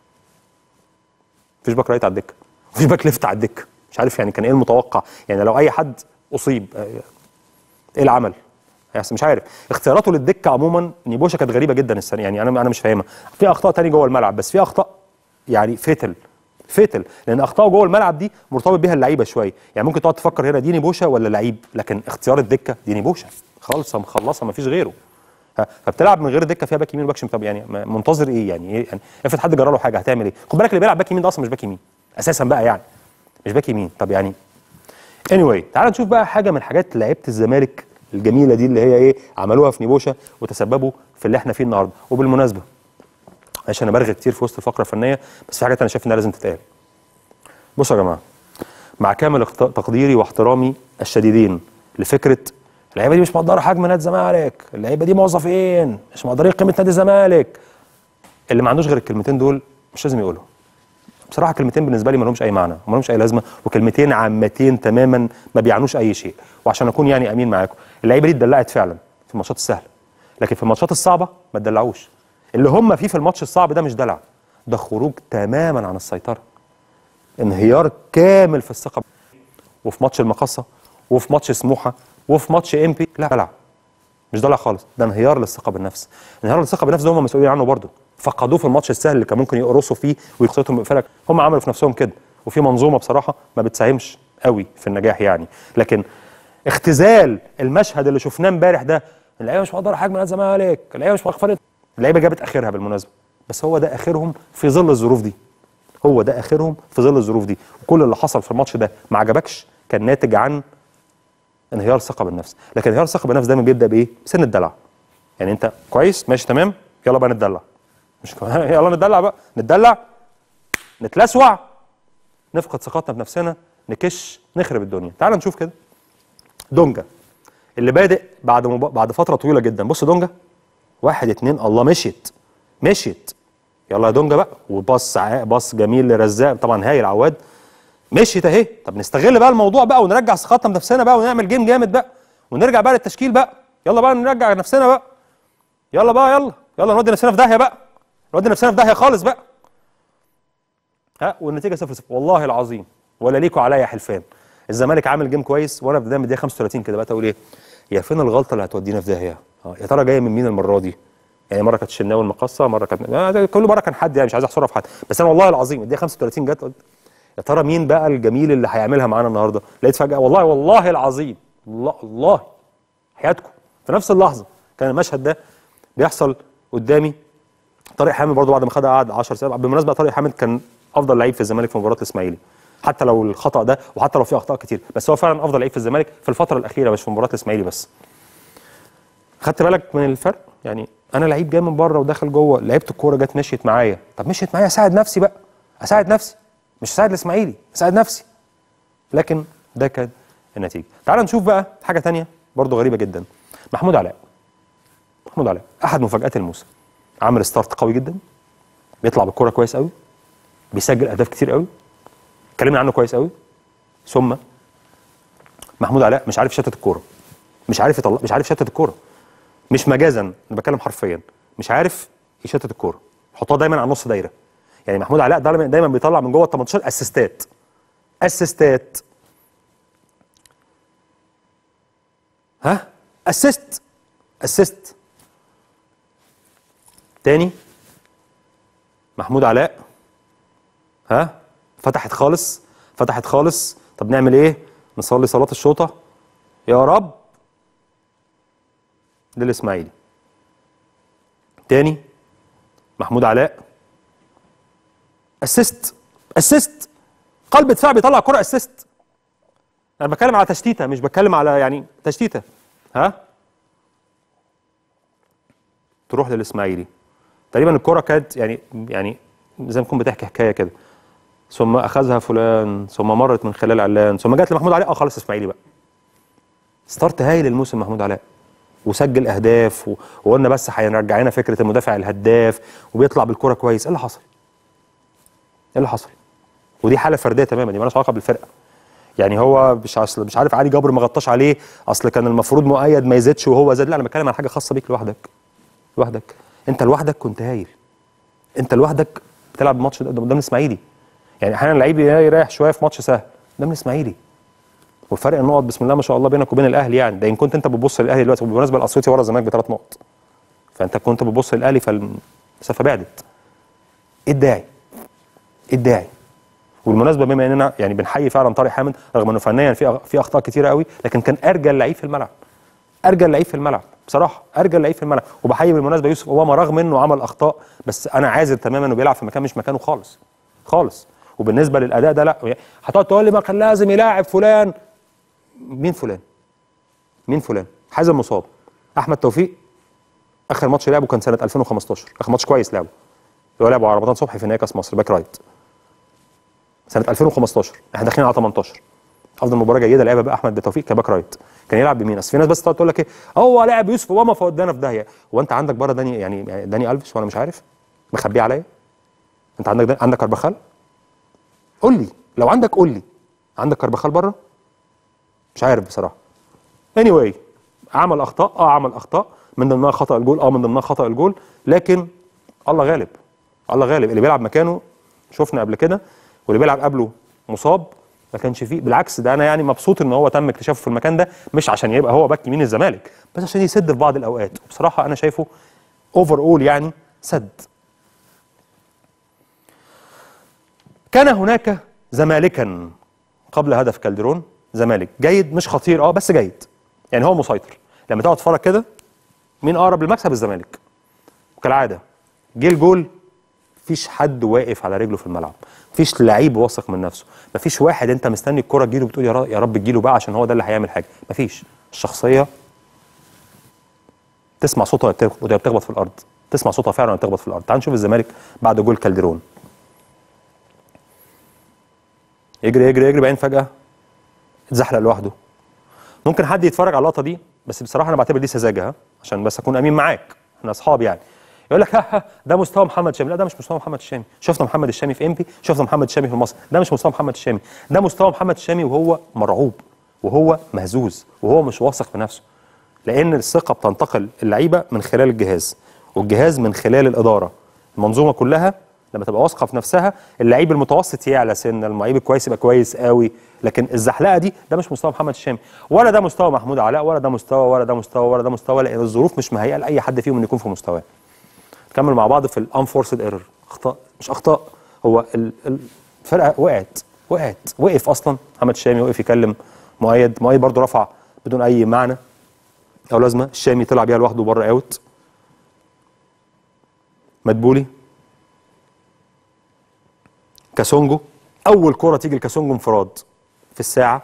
Speaker 1: مفيش باك رايت على الدكه مفيش باك ليفت على الدكه مش عارف يعني كان ايه المتوقع يعني لو اي حد اصيب آه، ايه العمل هيحصل مش عارف اختياراته للدكه عموما نيبوشا كانت غريبه جدا السنه يعني انا انا مش فاهمها في اخطاء تاني جوه الملعب بس في اخطاء يعني فيتل فيتل لان اخطاء جوه الملعب دي مرتبط بيها اللعيبه شويه يعني ممكن تقعد تفكر هنا دي نيبوشا ولا لعيب لكن اختيار الدكه دي نيبوشا خالصه مخلصه مفيش غيره ها، فبتلعب من غير دكه فيها باك يمين وباك شمال طب يعني ما- منتظر ايه يعني ايه يعني افرض حد جرى له حاجه هتعمل ايه خد بالك اللي بيلعب باك يمين ده اصلا مش باك يمين اساسا بقى يعني مش باك يمين طب يعني anyway تعال نشوف بقى حاجه من حاجات لعيبه الزمالك الجميله دي اللي هي ايه عملوها في نيبوشا وتسببوا في اللي احنا فيه النهارده وبالمناسبه معلش انا برغي كتير في وسط الفقره الفنيه بس في حاجات انا شايف انها لازم تتقال بصوا يا جماعه مع كامل اخت- تقديري واحترامي الشديدين لفكره اللعيبه دي مش مقدره حجم نادي الزمالك اللعيبه دي موظفين مش مقدرين قيمه نادي الزمالك اللي ما عندوش غير الكلمتين دول مش لازم يقولهم بصراحه كلمتين بالنسبه لي ما لهمش اي معنى وما لهمش اي لازمه وكلمتين عامتين تماما ما بيعنوش اي شيء وعشان اكون يعني امين معاكم اللعيبه دي اتدلعت فعلا في الماتشات السهله لكن في الماتشات الصعبه ما تدلعوش اللي هم فيه في الماتش الصعب ده مش دلع ده خروج تماما عن السيطره انهيار كامل في الثقه وفي ماتش المقصه وفي ماتش سموحه وفي ماتش امبي لا دلع مش دلع خالص ده انهيار للثقه بالنفس انهيار للثقه بالنفس ده هم مسؤولين عنه برضه فقدوه في الماتش السهل اللي كان ممكن يقرصوا فيه ويقصتهم بفرق هم عملوا في نفسهم كده وفي منظومه بصراحه ما بتساهمش قوي في النجاح يعني لكن اختزال المشهد اللي شفناه امبارح ده اللعيبه مش مقدره حجم نادي الزمالك اللعيبه مش مقدره اللعيبه جابت اخرها بالمناسبه بس هو ده اخرهم في ظل الظروف دي هو ده اخرهم في ظل الظروف دي وكل اللي حصل في الماتش ده ما عجبكش كان ناتج عن انهيار الثقه بالنفس لكن انهيار الثقه بالنفس دايما بيبدا بايه بسن الدلع يعني انت كويس ماشي تمام يلا بقى نتدلع مش كو- يلا نتدلع بقى نتدلع نتلسوع نفقد ثقتنا بنفسنا نكش نخرب الدنيا تعال نشوف كده دونجا اللي بادئ بعد مب... بعد فتره طويله جدا بص دونجا واحد اتنين الله مشيت مشيت يلا يا دونجا بقى وباص ع- باص جميل لرزاق طبعا هايل عواد مشيت اهي طب نستغل بقى الموضوع بقى ونرجع ثقتنا بنفسنا بقى ونعمل جيم جامد بقى ونرجع بقى للتشكيل بقى يلا بقى نرجع نفسنا بقى يلا بقى يلا يلا نودي نفسنا في داهيه بقى نودي نفسنا في داهيه خالص بقى ها والنتيجه 0 0 والله العظيم ولا ليكوا عليا حلفان الزمالك عامل جيم كويس وانا في الدقيقه 35 كده بقى اقول ايه يا فين الغلطه اللي هتودينا في داهيه اه يا ترى جايه من مين المره دي يعني مره كانت الشناوي المقصه مره كانت آه ده كل مره كان حد يعني مش عايز احصرها في حد بس انا والله العظيم الدقيقه 35 جت قلت يا ترى مين بقى الجميل اللي هيعملها معانا النهارده لقيت فجاه والله والله العظيم الله الله حياتكم في نفس اللحظه كان المشهد ده بيحصل قدامي طارق حامد برضه بعد ما خدها قعد 10 سنين بالمناسبه طارق حامد كان افضل لعيب في الزمالك في مباراه الاسماعيلي حتى لو الخطا ده وحتى لو في اخطاء كتير بس هو فعلا افضل لعيب في الزمالك في الفتره الاخيره مش في مباراه الاسماعيلي بس خدت بالك من الفرق يعني انا لعيب جاي من بره وداخل جوه لعيبه الكوره جت مشيت معايا طب مشيت معايا اساعد نفسي بقى اساعد نفسي مش اساعد الاسماعيلي اساعد نفسي لكن ده كان النتيجه تعال نشوف بقى حاجه تانية برضو غريبه جدا محمود علاء محمود علاء احد مفاجات الموسم عامل ستارت قوي جدا بيطلع بالكوره كويس قوي بيسجل اهداف كتير قوي اتكلمنا عنه كويس قوي ثم محمود علاء مش عارف يشتت الكوره مش عارف يطلع مش عارف يشتت الكوره مش مجازا انا بتكلم حرفيا مش عارف يشتت الكوره يحطها دايما على نص دايره يعني محمود علاء دايما دايما بيطلع من جوه ال 18 اسيستات اسيستات ها اسيست اسيست تاني محمود علاء ها فتحت خالص فتحت خالص طب نعمل ايه نصلي صلاة الشوطة يا رب للإسماعيلي تاني محمود علاء اسيست اسيست قلب دفاع بيطلع كرة اسيست انا بتكلم على تشتيته مش بتكلم على يعني تشتيته ها تروح للاسماعيلي تقريبا الكرة كانت يعني يعني زي ما تكون بتحكي حكايه كده ثم اخذها فلان ثم مرت من خلال علان ثم جت لمحمود علاء اه خلاص اسماعيلي بقى ستارت هايل الموسم محمود علاء وسجل اهداف و- وقلنا بس هيرجع لنا فكره المدافع الهداف وبيطلع بالكرة كويس ايه اللي حصل؟ ايه اللي حصل؟ ودي حاله فرديه تماما دي مالهاش علاقه بالفرقه يعني هو مش اصل مش عارف علي جبر ما غطاش عليه اصل كان المفروض مؤيد ما يزيدش وهو زاد لا انا بتكلم عن حاجه خاصه بيك لوحدك لوحدك انت لوحدك كنت هايل انت لوحدك بتلعب ماتش قدام الاسماعيلي يعني احيانا اللعيب يريح شويه في ماتش سهل قدام الاسماعيلي وفرق النقط بسم الله ما شاء الله بينك وبين الاهلي يعني ده ان كنت انت بتبص للاهلي دلوقتي وبالمناسبه الاسيوطي ورا الزمالك بثلاث نقط فانت كنت بتبص للاهلي فالمسافه بعدت ايه الداعي؟ ايه الداعي؟ وبالمناسبه بما اننا يعني بنحيي فعلا طارق حامد رغم انه فنيا في في اخطاء كتيره قوي لكن كان ارجل لعيب في الملعب ارجل لعيب في الملعب بصراحه ارجل لعيب في الملعب وبحيي بالمناسبه يوسف اوباما رغم انه عمل اخطاء بس انا عاذر تماما انه بيلعب في مكان مش مكانه خالص خالص وبالنسبه للاداء ده لا يعني هتقعد تقول لي ما كان لازم يلاعب فلان مين فلان مين فلان حازم مصاب احمد توفيق اخر ماتش لعبه كان سنه 2015 اخر ماتش كويس لعبه اللي هو لعبه على رمضان صبحي في نهائي كاس مصر باك رايت سنه 2015 احنا داخلين على 18 افضل مباراه جيده لعبها بقى احمد توفيق كباك رايت كان يلعب بمين اصل في ناس بس تقعد تقول لك ايه هو لاعب يوسف اوباما فودانا في داهيه هو انت عندك بره داني يعني يعني داني الفيش وانا مش عارف مخبيه عليا انت عندك داني عندك كربخال قول لي لو عندك قول لي عندك كربخال بره مش عارف بصراحه anyway عمل اخطاء اه عمل اخطاء من ضمنها خطا الجول اه من ضمنها خطا الجول لكن الله غالب الله غالب اللي بيلعب مكانه شفنا قبل كده واللي بيلعب قبله مصاب ما كانش فيه بالعكس ده انا يعني مبسوط ان هو تم اكتشافه في المكان ده مش عشان يبقى هو باك يمين الزمالك بس عشان يسد في بعض الاوقات وبصراحه انا شايفه اوفر اول يعني سد كان هناك زمالكا قبل هدف كالدرون زمالك جيد مش خطير اه بس جيد يعني هو مسيطر لما تقعد تتفرج كده مين اقرب للمكسب الزمالك وكالعاده جه الجول مفيش حد واقف على رجله في الملعب مفيش لعيب واثق من نفسه مفيش واحد انت مستني الكرة تجيله بتقول يا رب يا رب تجيله بقى عشان هو ده اللي هيعمل حاجه مفيش الشخصيه تسمع صوتها وهي بتخ- وهي بتخبط في الارض تسمع صوتها فعلا وهي بتخبط في الارض تعال نشوف الزمالك بعد جول كالديرون يجري يجري يجري بعدين فجاه اتزحلق لوحده ممكن حد يتفرج على اللقطه دي بس بصراحه انا بعتبر دي سذاجه ها عشان بس اكون امين معاك احنا اصحاب يعني يقول لك ها ها ده مستوى محمد الشامي لا ده مش مستوى محمد الشامي شفنا محمد الشامي في امبي شفنا محمد الشامي في مصر ده مش مستوى محمد الشامي ده مستوى محمد الشامي وهو مرعوب وهو مهزوز وهو مش واثق في نفسه لان الثقه بتنتقل اللعيبه من خلال الجهاز والجهاز من خلال الاداره المنظومه كلها لما تبقى واثقه في نفسها اللعيب المتوسط يعلى سن اللعيب الكويس يبقى كويس قوي لكن الزحلقه دي ده مش مستوى محمد الشامي ولا ده مستوى محمود علاء ولا ده مستوى ولا ده مستوى ولا ده مستوى لان الظروف مش مهيئه لاي حد فيهم انه يكون في مستواه نكمل مع بعض في الانفورسد ايرور اخطاء مش اخطاء هو ال- ال- الفرقه وقعت وقعت وقف اصلا محمد الشامي وقف يكلم مؤيد مؤيد برضه رفع بدون اي معنى او لازمه الشامي طلع بيها لوحده بره اوت مدبولي كاسونجو اول كره تيجي لكاسونجو انفراد في الساعه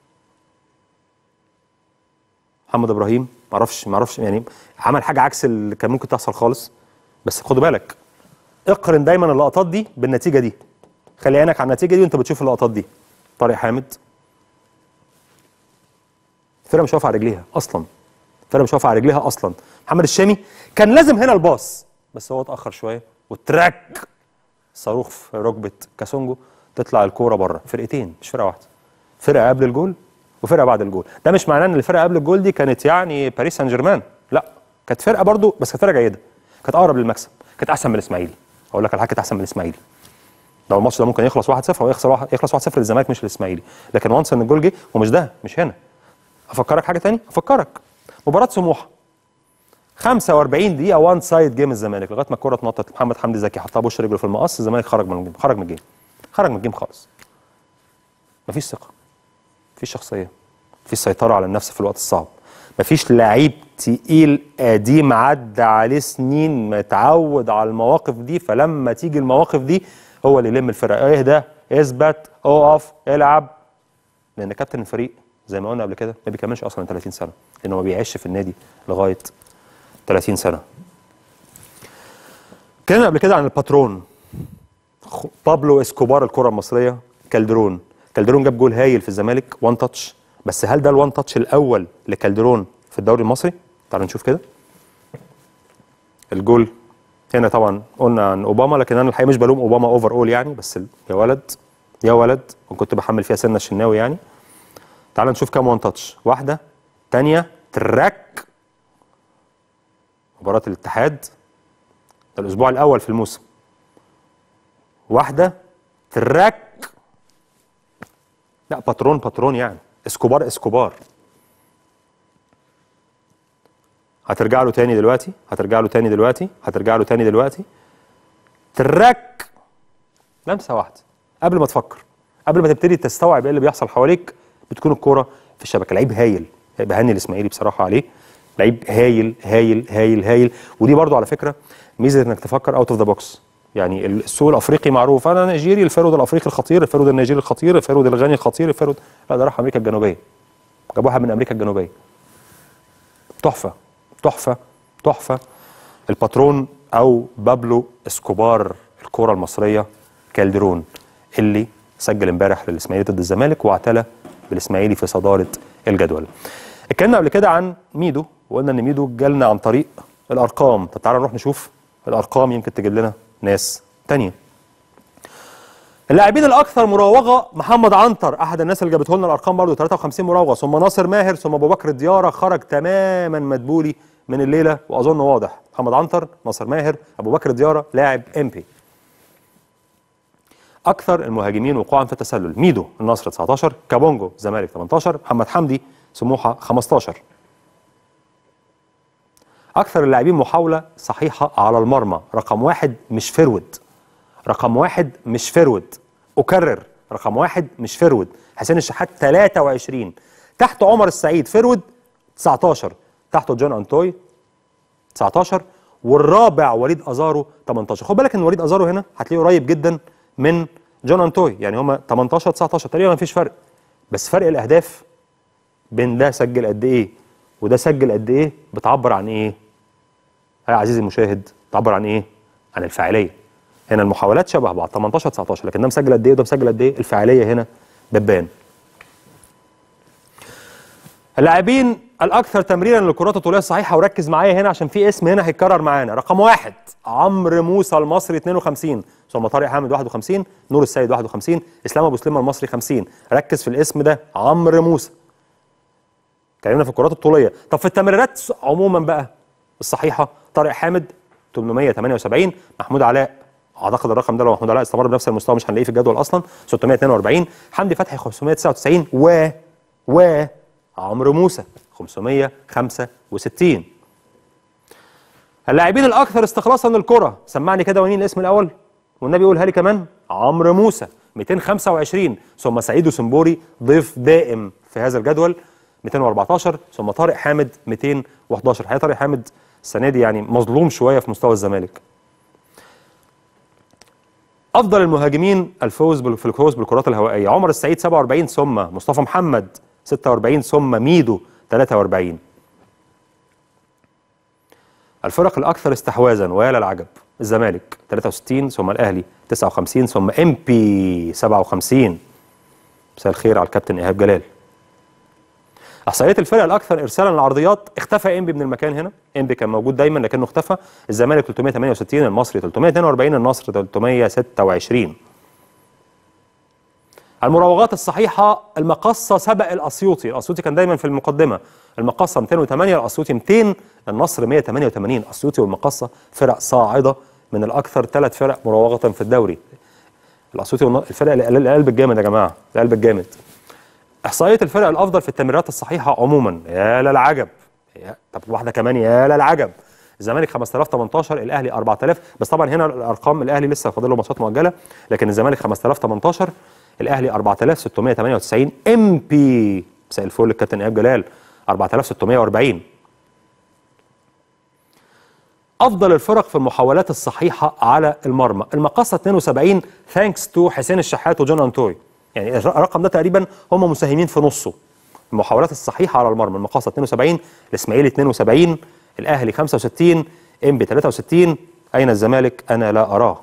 Speaker 1: محمد ابراهيم ما اعرفش ما اعرفش يعني عمل حاجه عكس اللي كان ممكن تحصل خالص بس خد بالك اقرن دايما اللقطات دي بالنتيجه دي خلي عينك على النتيجه دي وانت بتشوف اللقطات دي طارق حامد الفرقه مش واقفه على رجليها اصلا الفرقه مش واقفه على رجليها اصلا محمد الشامي كان لازم هنا الباص بس هو اتاخر شويه وتراك صاروخ في ركبه كاسونجو تطلع الكوره بره فرقتين مش فرقه واحده فرقه قبل الجول وفرقه بعد الجول ده مش معناه ان الفرقه قبل الجول دي كانت يعني باريس سان جيرمان لا كانت فرقه برضو بس كانت فرقه جيده كانت اقرب للمكسب كانت احسن من الاسماعيلي اقول لك على حاجه كانت احسن من الاسماعيلي لو الماتش ده ممكن يخلص 1-0 او يخسر واحد يخلص 1-0 للزمالك مش للاسماعيلي لكن وانس ان الجول جه ومش ده مش هنا افكرك حاجه تاني افكرك مباراه سموحه 45 دقيقه وان سايد جيم الزمالك لغايه ما الكره اتنطت محمد حمدي زكي حطها بوش رجله في المقص الزمالك خرج من الجيم خرج من الجيم خرج من الجيم خالص مفيش ثقه مفيش شخصيه مفيش سيطره على النفس في الوقت الصعب مفيش لعيب تقيل قديم عدى عليه سنين متعود على المواقف دي فلما تيجي المواقف دي هو اللي يلم الفرقه اهدى اثبت اقف العب لان كابتن الفريق زي ما قلنا قبل كده ما بيكملش اصلا 30 سنه لانه ما بيعيش في النادي لغايه 30 سنه اتكلمنا قبل كده عن الباترون خ- بابلو اسكوبار الكره المصريه كالدرون كالدرون جاب جول هايل في الزمالك وان تاتش بس هل ده الوان تاتش الاول لكالدرون في الدوري المصري تعالوا نشوف كده الجول هنا طبعا قلنا عن اوباما لكن انا الحقيقه مش بلوم اوباما اوفر اول يعني بس ال- يا ولد يا ولد وكنت بحمل فيها سنه الشناوي يعني تعال نشوف كام وان تاتش واحده تانية تراك مباراة الاتحاد ده الأسبوع الأول في الموسم واحدة تراك لا باترون باترون يعني اسكوبار اسكوبار هترجع له تاني دلوقتي هترجع له تاني دلوقتي هترجع له تاني دلوقتي تراك لمسة واحدة قبل ما تفكر قبل ما تبتدي تستوعب ايه اللي بيحصل حواليك بتكون الكوره في الشبكه لعيب هايل بهني الاسماعيلي بصراحه عليه لعيب هايل هايل هايل هايل ودي برضو على فكره ميزه انك تفكر اوت اوف ذا بوكس يعني السوق الافريقي معروف انا نيجيري الفرود الافريقي الخطير الفرود النيجيري الخطير الفرود الغني الخطير الفرود لا ده راح امريكا الجنوبيه جاب واحد من امريكا الجنوبيه تحفه تحفه تحفه الباترون او بابلو اسكوبار الكره المصريه كالدرون اللي سجل امبارح للاسماعيلي ضد الزمالك واعتلى بالاسماعيلي في صداره الجدول. اتكلمنا قبل كده عن ميدو وقلنا ان ميدو جالنا عن طريق الارقام، طب تعالى نروح نشوف الارقام يمكن تجيب لنا ناس تانية. اللاعبين الاكثر مراوغه محمد عنتر احد الناس اللي جابته لنا الارقام برضه 53 مراوغه ثم ناصر ماهر ثم ابو بكر دياره خرج تماما مدبولي من الليله واظن واضح محمد عنتر ناصر ماهر ابو بكر دياره لاعب امبي اكثر المهاجمين وقوعا في التسلل ميدو النصر 19 كابونجو زمالك 18 محمد حمدي سموحه 15 اكثر اللاعبين محاوله صحيحه على المرمى رقم واحد مش فرود رقم واحد مش فرود اكرر رقم واحد مش فرود حسين الشحات 23 تحت عمر السعيد فرود 19 تحته جون انتوي 19 والرابع وليد ازارو 18 خد بالك ان وليد ازارو هنا هتلاقيه قريب جدا من جون انتوي يعني هما 18 19 تقريبا مفيش فرق بس فرق الاهداف بين ده سجل قد ايه وده سجل قد ايه بتعبر عن ايه يا عزيزي المشاهد تعبر عن ايه عن الفاعليه هنا المحاولات شبه بعض 18 19 لكن ده مسجل قد ايه وده مسجل قد ايه الفاعليه هنا بتبان اللاعبين الاكثر تمريرا للكرات الطوليه الصحيحه وركز معايا هنا عشان في اسم هنا هيتكرر معانا رقم واحد عمرو موسى المصري 52 ثم طارق حامد 51 نور السيد 51 اسلام ابو سليم المصري 50 ركز في الاسم ده عمرو موسى اتكلمنا في الكرات الطوليه طب في التمريرات عموما بقى الصحيحه طارق حامد 878 محمود علاء اعتقد الرقم ده لو محمود علاء استمر بنفس المستوى مش هنلاقيه في الجدول اصلا 642 حمدي فتحي 599 و و عمرو موسى 565 اللاعبين الاكثر استخلاصا للكره سمعني كده ونين الاسم الاول والنبي يقولها لي كمان عمرو موسى 225 ثم سعيد سمبوري ضيف دائم في هذا الجدول 214 ثم طارق حامد 211 الحقيقه طارق حامد السنه دي يعني مظلوم شويه في مستوى الزمالك افضل المهاجمين الفوز بال- في الفوز بالكرات الهوائيه عمر السعيد 47 ثم مصطفى محمد 46 ثم ميدو 43 الفرق الاكثر استحواذا ويا للعجب الزمالك 63 ثم الاهلي 59 ثم ام بي 57 مساء الخير على الكابتن ايهاب جلال احصائيات الفرق الاكثر ارسالا للعرضيات اختفى انبي من المكان هنا انبي كان موجود دايما لكنه اختفى الزمالك 368 المصري 342 النصر 326 المراوغات الصحيحه المقصه سبق الاسيوطي الاسيوطي كان دايما في المقدمه المقصه 208 الاسيوطي 200 النصر 188 الاسيوطي والمقصه فرق صاعده من الاكثر ثلاث فرق مراوغه في الدوري الاسيوطي والن- الفرق اللي- القلب الجامد يا جماعه القلب الجامد احصائيه الفرق الافضل في التمريرات الصحيحه عموما يا للعجب يا طب واحده كمان يا للعجب الزمالك 5018 الاهلي 4000 بس طبعا هنا الارقام الاهلي لسه فاضل له ماتشات مؤجله لكن الزمالك 5018 الاهلي 4698 ام بي مساء الفل الكابتن ايهاب جلال 4640 افضل الفرق في المحاولات الصحيحه على المرمى المقصه 72 ثانكس تو حسين الشحات وجون انتوي يعني الر- الرقم ده تقريبا هم مساهمين في نصه المحاولات الصحيحه على المرمى المقصه 72 الاسماعيلي 72 الاهلي 65 انبي 63 اين الزمالك انا لا اراه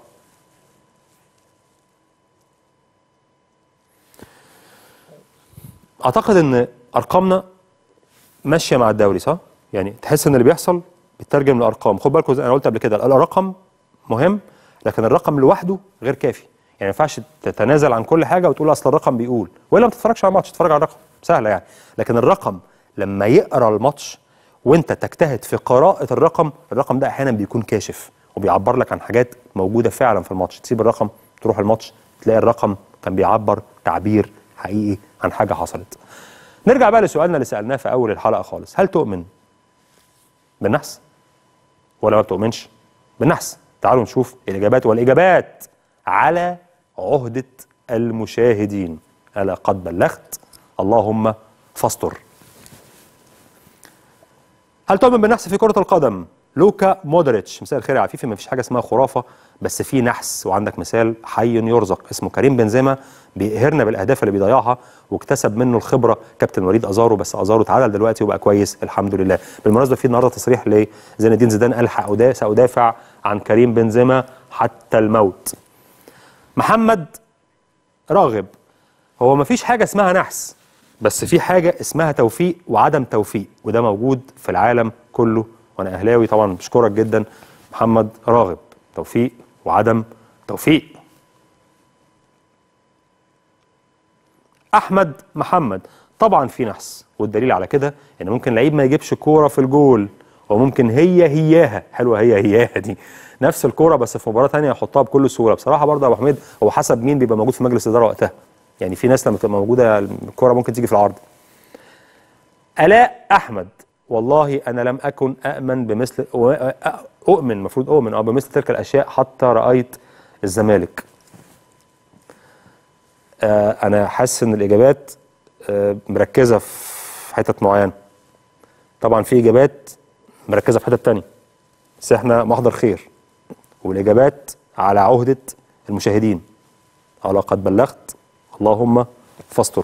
Speaker 1: اعتقد ان ارقامنا ماشيه مع الدوري صح؟ يعني تحس ان اللي بيحصل بيترجم لارقام خد بالكم زي انا قلت قبل كده الرقم مهم لكن الرقم لوحده غير كافي يعني ما ينفعش تتنازل عن كل حاجه وتقول اصل الرقم بيقول والا ما تتفرجش على الماتش تتفرج على الرقم سهله يعني لكن الرقم لما يقرا الماتش وانت تجتهد في قراءه الرقم الرقم ده احيانا بيكون كاشف وبيعبر لك عن حاجات موجوده فعلا في الماتش تسيب الرقم تروح الماتش تلاقي الرقم كان بيعبر تعبير حقيقي عن حاجه حصلت نرجع بقى لسؤالنا اللي سالناه في اول الحلقه خالص هل تؤمن بالنحس ولا ما بتؤمنش بالنحس تعالوا نشوف الاجابات والاجابات على عهده المشاهدين الا قد بلغت اللهم فاستر هل تؤمن بالنحس في كرة القدم؟ لوكا مودريتش مساء الخير يا عفيفي ما فيش حاجة اسمها خرافة بس في نحس وعندك مثال حي يرزق اسمه كريم بنزيما بيقهرنا بالأهداف اللي بيضيعها واكتسب منه الخبرة كابتن وليد أزارو بس أزارو اتعدل دلوقتي وبقى كويس الحمد لله بالمناسبة في النهاردة تصريح لزين الدين زيدان قال حق- سأدافع عن كريم بنزيما حتى الموت محمد راغب هو ما فيش حاجة اسمها نحس بس في حاجة اسمها توفيق وعدم توفيق وده موجود في العالم كله وانا اهلاوي طبعا بشكرك جدا محمد راغب توفيق وعدم توفيق احمد محمد طبعا في نحس والدليل على كده ان ممكن لعيب ما يجيبش كوره في الجول وممكن هي هياها حلوه هي هياها دي نفس الكوره بس في مباراه ثانيه يحطها بكل سهوله بصراحه برضه يا ابو حميد هو حسب مين بيبقى موجود في مجلس الاداره وقتها يعني في ناس لما تبقى موجوده الكوره ممكن تيجي في العرض الاء احمد والله انا لم اكن امن بمثل اؤمن المفروض اؤمن اه بمثل تلك الاشياء حتى رايت الزمالك آه انا حاسس ان الاجابات آه مركزه في حتت معينه طبعا في اجابات مركزه في حتت تانية بس احنا محضر خير والاجابات على عهده المشاهدين على قد بلغت اللهم فاستر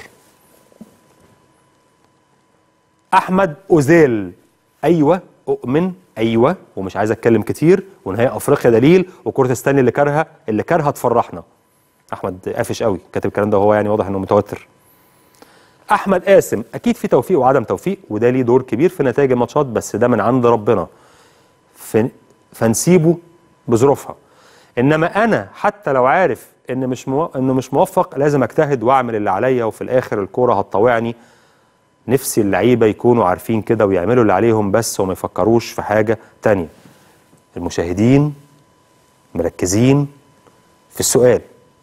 Speaker 1: احمد اوزيل ايوه اؤمن ايوه ومش عايز اتكلم كتير ونهائي افريقيا دليل وكره ستانلي اللي كارهه اللي كارهه تفرحنا احمد قافش قوي كاتب الكلام ده وهو يعني واضح انه متوتر احمد قاسم اكيد في توفيق وعدم توفيق وده ليه دور كبير في نتائج الماتشات بس ده من عند ربنا ف- فنسيبه بظروفها انما انا حتى لو عارف ان مش مو... انه مش موفق لازم اجتهد واعمل اللي عليا وفي الاخر الكوره هتطوعني نفسي اللعيبه يكونوا عارفين كده ويعملوا اللي عليهم بس وما يفكروش في حاجه تانية المشاهدين مركزين في السؤال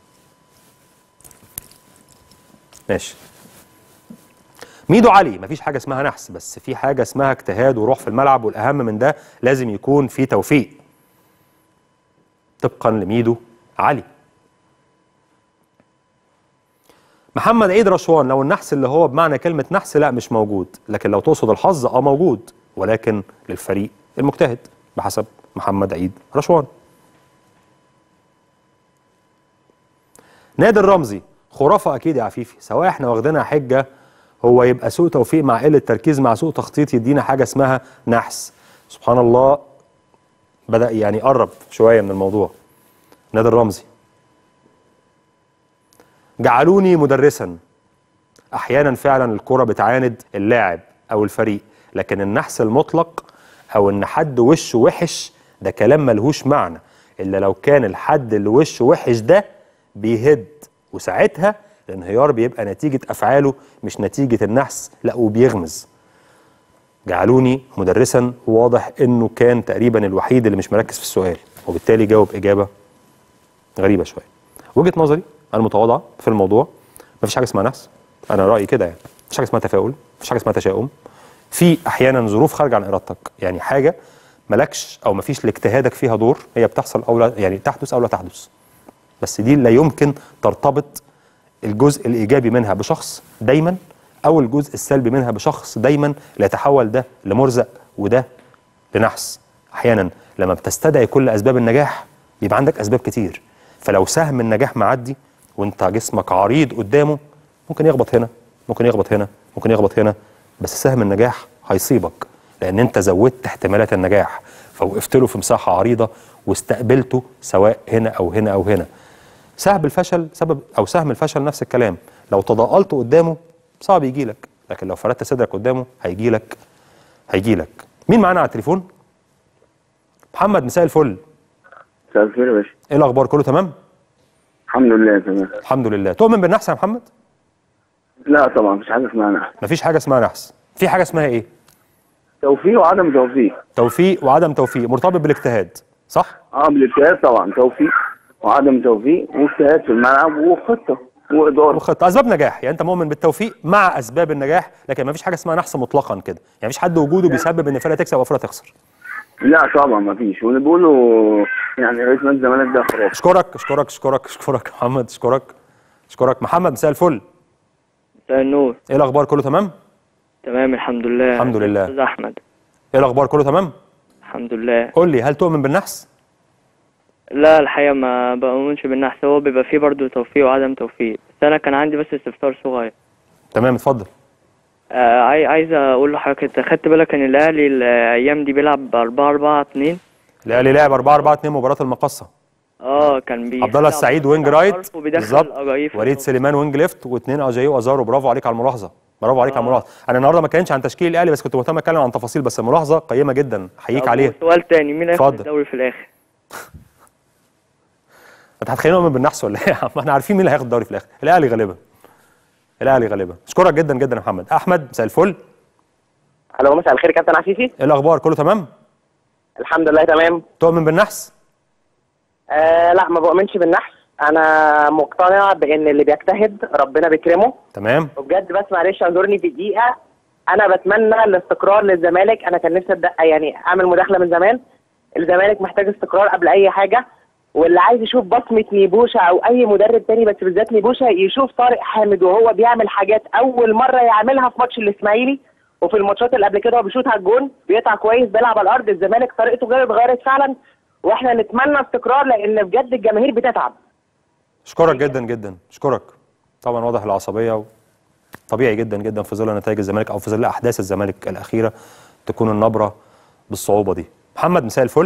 Speaker 1: ماشي ميدو علي مفيش حاجه اسمها نحس بس في حاجه اسمها اجتهاد وروح في الملعب والاهم من ده لازم يكون في توفيق طبقا لميدو علي محمد عيد رشوان لو النحس اللي هو بمعنى كلمة نحس لا مش موجود لكن لو تقصد الحظ اه موجود ولكن للفريق المجتهد بحسب محمد عيد رشوان نادر رمزي خرافه اكيد يا عفيفي سواء احنا واخدينها حجه هو يبقى سوء توفيق مع قله تركيز مع سوء تخطيط يدينا حاجه اسمها نحس سبحان الله بدا يعني يقرب شويه من الموضوع نادر رمزي جعلوني مدرسا احيانا فعلا الكره بتعاند اللاعب او الفريق لكن النحس المطلق او ان حد وشه وحش ده كلام ملهوش معنى الا لو كان الحد اللي وشه وحش ده بيهد وساعتها الانهيار بيبقى نتيجه افعاله مش نتيجه النحس لا وبيغمز جعلوني مدرسا واضح انه كان تقريبا الوحيد اللي مش مركز في السؤال وبالتالي جاوب اجابه غريبه شويه وجهه نظري المتواضعه في الموضوع مفيش حاجه اسمها نحس انا رايي كده يعني مفيش حاجه اسمها تفاؤل مفيش حاجه اسمها تشاؤم في احيانا ظروف خارجه عن ارادتك يعني حاجه مالكش او مفيش لاجتهادك فيها دور هي بتحصل او لا يعني تحدث او لا تحدث بس دي لا يمكن ترتبط الجزء الايجابي منها بشخص دايما او الجزء السلبي منها بشخص دايما ليتحول ده لمرزق وده لنحس احيانا لما بتستدعي كل اسباب النجاح بيبقى عندك اسباب كتير فلو سهم النجاح معدي وانت جسمك عريض قدامه ممكن يخبط هنا ممكن يخبط هنا ممكن يخبط هنا بس سهم النجاح هيصيبك لان انت زودت احتمالات النجاح فوقفت له في مساحه عريضه واستقبلته سواء هنا او هنا او هنا سهم الفشل سبب او سهم الفشل نفس الكلام لو تضاءلت قدامه صعب يجي لك لكن لو فردت صدرك قدامه هيجي لك هيجي لك مين معانا على التليفون محمد مساء الفل
Speaker 2: مساء الخير يا باشا
Speaker 1: ايه الاخبار كله تمام
Speaker 2: الحمد لله تمام
Speaker 1: الحمد لله تؤمن بالنحس يا محمد
Speaker 2: لا طبعا مفيش حاجه اسمها نحس
Speaker 1: مفيش حاجه اسمها نحس في حاجه اسمها ايه
Speaker 2: توفيق وعدم توفيق
Speaker 1: توفيق وعدم توفيق مرتبط بالاجتهاد صح
Speaker 2: اه بالاجتهاد طبعا توفيق وعدم توفيق واجتهاد في الملعب وخطه واداره
Speaker 1: وخطه اسباب نجاح يعني انت مؤمن بالتوفيق مع اسباب النجاح لكن مفيش حاجه اسمها نحس مطلقا كده يعني مفيش حد وجوده بيسبب ان فرقه تكسب او فرقه تخسر
Speaker 2: لا طبعا مفيش واللي بيقولوا يعني رئيس نادي الزمالك ده خرافه
Speaker 1: اشكرك اشكرك اشكرك اشكرك يا محمد اشكرك اشكرك محمد مساء الفل
Speaker 3: مساء النور
Speaker 1: ايه الاخبار كله تمام
Speaker 3: تمام الحمد لله
Speaker 1: الحمد لله.
Speaker 3: استاذ احمد
Speaker 1: ايه الاخبار كله تمام
Speaker 3: الحمد لله
Speaker 1: قول لي هل تؤمن بالنحس
Speaker 3: لا الحقيقه ما بؤمنش بالنحس هو بيبقى فيه برضو توفيق وعدم توفيق بس انا كان عندي بس استفسار صغير
Speaker 1: تمام اتفضل
Speaker 3: آه عاي- عايز اقول لحضرتك انت خدت بالك ان الاهلي الايام دي بيلعب ب 4 4 2
Speaker 1: الاهلي لعب 4 4 2 مباراه المقصه
Speaker 3: اه كان بي
Speaker 1: عبد الله السعيد وينج رايت
Speaker 3: وبيدخل
Speaker 1: بالظبط
Speaker 3: الأجايف
Speaker 1: وليد سليمان وينج ليفت واثنين اجاي وازارو برافو عليك على الملاحظه برافو عليك على
Speaker 3: آه.
Speaker 1: الملاحظه انا النهارده ما كانش عن تشكيل الاهلي بس كنت مهتم اتكلم عن تفاصيل بس الملاحظه قيمه جدا احييك عليها
Speaker 3: سؤال تاني مين هياخد
Speaker 1: اتفضل.
Speaker 3: الدوري في الاخر
Speaker 1: انت هتخليني اؤمن بالنحس ولا ايه يا عم احنا عارفين مين اللي هياخد الدوري في الاخر الاهلي غالبا الاهلي غالبا اشكرك جدا جدا يا محمد احمد مساء الفل
Speaker 4: الو مساء الخير كابتن عفيفي
Speaker 1: ايه الاخبار كله تمام
Speaker 4: الحمد لله تمام
Speaker 1: تؤمن بالنحس
Speaker 4: آه لا ما بؤمنش بالنحس انا مقتنع بان اللي بيجتهد ربنا بيكرمه
Speaker 1: تمام
Speaker 4: وبجد بس معلش اعذرني في دقيقه انا بتمنى الاستقرار للزمالك انا كان نفسي ابدا يعني اعمل مداخله من زمان الزمالك محتاج استقرار قبل اي حاجه واللي عايز يشوف بصمه نيبوشا او اي مدرب تاني بس بالذات نيبوشا يشوف طارق حامد وهو بيعمل حاجات اول مره يعملها في ماتش الاسماعيلي وفي الماتشات اللي قبل كده هو بيشوط على الجون بيقطع كويس بيلعب على الارض الزمالك طريقته غير اتغيرت فعلا واحنا نتمنى استقرار لان بجد الجماهير بتتعب
Speaker 1: اشكرك جدا جدا اشكرك طبعا واضح العصبيه و... طبيعي جدا جدا في ظل نتائج الزمالك او في ظل احداث الزمالك الاخيره تكون النبره بالصعوبه دي محمد مساء الفل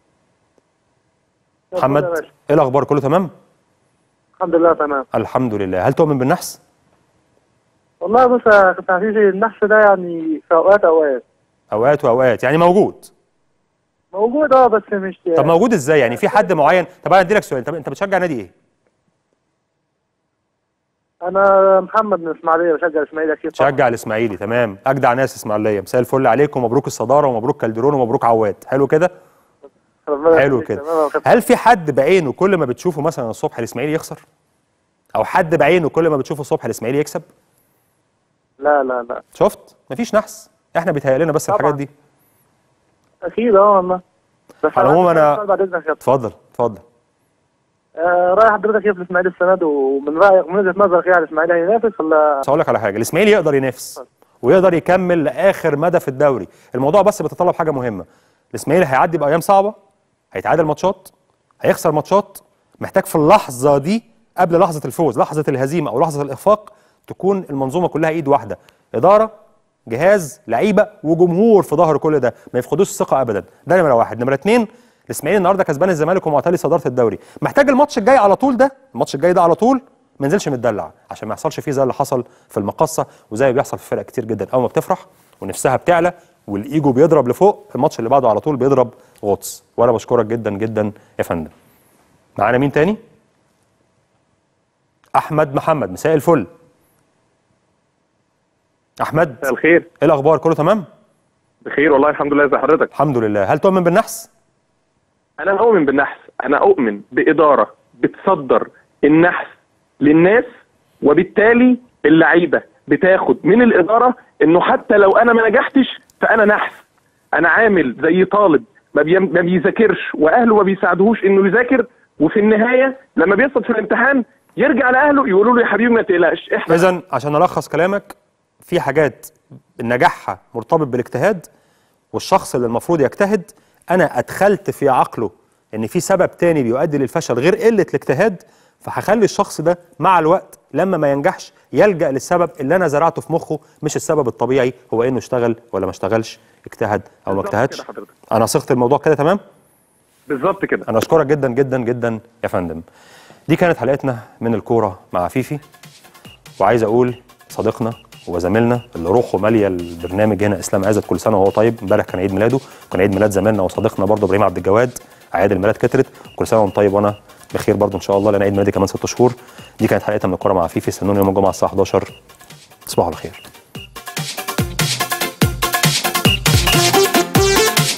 Speaker 1: محمد ايه الاخبار كله تمام
Speaker 5: الحمد لله تمام
Speaker 1: الحمد لله هل تؤمن بالنحس
Speaker 5: والله بص يا كابتن عفيفي النحس ده يعني في اوقات اوقات
Speaker 1: اوقات واوقات يعني موجود
Speaker 5: موجود اه بس مش
Speaker 1: طب موجود ازاي يعني في حد معين طب انا ادي لك سؤال طب انت بتشجع نادي ايه
Speaker 5: انا محمد من اسماعيليه بشجع الاسماعيلي اكيد طبعاً.
Speaker 1: تشجع الاسماعيلي تمام اجدع ناس اسماعيليه مساء الفل عليكم ومبروك الصداره ومبروك كالدرون ومبروك عواد حلو كده
Speaker 5: ربنا
Speaker 1: حلو
Speaker 5: يخليك.
Speaker 1: كده
Speaker 5: تمام يا كابتن.
Speaker 1: هل في حد بعينه كل ما بتشوفه مثلا الصبح الاسماعيلي يخسر او حد بعينه كل ما بتشوفه الصبح الاسماعيلي يكسب
Speaker 5: لا لا لا
Speaker 1: شفت مفيش نحس احنا بيتهيأ لنا بس
Speaker 5: طبعاً.
Speaker 1: الحاجات دي
Speaker 5: اكيد اه والله بس
Speaker 1: على العموم
Speaker 5: عندي
Speaker 1: أنا-
Speaker 5: سؤال بعد اذنك يا كابتن
Speaker 1: اتفضل اتفضل
Speaker 5: آه راي حضرتك ايه في الاسماعيلي السنه دي ومن رايك من وجهه نظرك ايه على الاسماعيلي هينافس ولا
Speaker 1: بس هقول لك على حاجه الاسماعيلي يقدر ينافس ويقدر يكمل لاخر مدى في الدوري الموضوع بس بيتطلب حاجه مهمه الاسماعيلي هيعدي بايام صعبه هيتعادل ماتشات هيخسر ماتشات محتاج في اللحظه دي قبل لحظه الفوز لحظه الهزيمه او لحظه الاخفاق تكون المنظومه كلها ايد واحده اداره جهاز لعيبه وجمهور في ظهر كل ده ما يفقدوش الثقه ابدا ده نمره واحد نمره اتنين الاسماعيلي النهارده كسبان الزمالك ومعتلي صداره الدوري محتاج الماتش الجاي على طول ده الماتش الجاي ده على طول ما ينزلش متدلع عشان ما يحصلش فيه زي اللي حصل في المقصه وزي ما بيحصل في فرق كتير جدا اول ما بتفرح ونفسها بتعلى والايجو بيضرب لفوق الماتش اللي بعده على طول بيضرب غطس وانا بشكرك جدا جدا يا فندم معانا مين تاني احمد محمد مساء الفل احمد
Speaker 6: مساء الخير
Speaker 1: ايه الاخبار كله تمام
Speaker 6: بخير والله الحمد لله ازي حضرتك
Speaker 1: الحمد لله هل تؤمن بالنحس
Speaker 6: انا اؤمن بالنحس انا اؤمن باداره بتصدر النحس للناس وبالتالي اللعيبه بتاخد من الاداره انه حتى لو انا ما نجحتش فانا نحس انا عامل زي طالب ما, بي... ما بيذاكرش واهله ما بيساعدوهوش انه يذاكر وفي النهايه لما بيسقط في الامتحان يرجع لاهله يقولوا له يا حبيبي ما تقلقش احنا
Speaker 1: اذا عشان الخص كلامك في حاجات نجاحها مرتبط بالاجتهاد والشخص اللي المفروض يجتهد انا ادخلت في عقله ان في سبب تاني بيؤدي للفشل غير قله الاجتهاد فهخلي الشخص ده مع الوقت لما ما ينجحش يلجا للسبب اللي انا زرعته في مخه مش السبب الطبيعي هو انه اشتغل ولا ما اشتغلش اجتهد او ما
Speaker 6: بالظبط
Speaker 1: اجتهدش
Speaker 6: كده حضرتك.
Speaker 1: انا صيغت الموضوع كده تمام
Speaker 6: بالظبط كده
Speaker 1: انا اشكرك جدا جدا جدا يا فندم دي كانت حلقتنا من الكوره مع فيفي وعايز اقول صديقنا وزميلنا اللي روحه ماليه البرنامج هنا اسلام عزت كل سنه وهو طيب امبارح كان عيد ميلاده وكان عيد ميلاد زميلنا وصديقنا برضه ابراهيم عبد الجواد اعياد الميلاد كترت كل سنه وانت طيب وانا بخير برضه ان شاء الله لان عيد ميلادي كمان ست شهور دي كانت حلقتنا من الكوره مع فيفي استنوني يوم الجمعه الساعه 11 تصبحوا على خير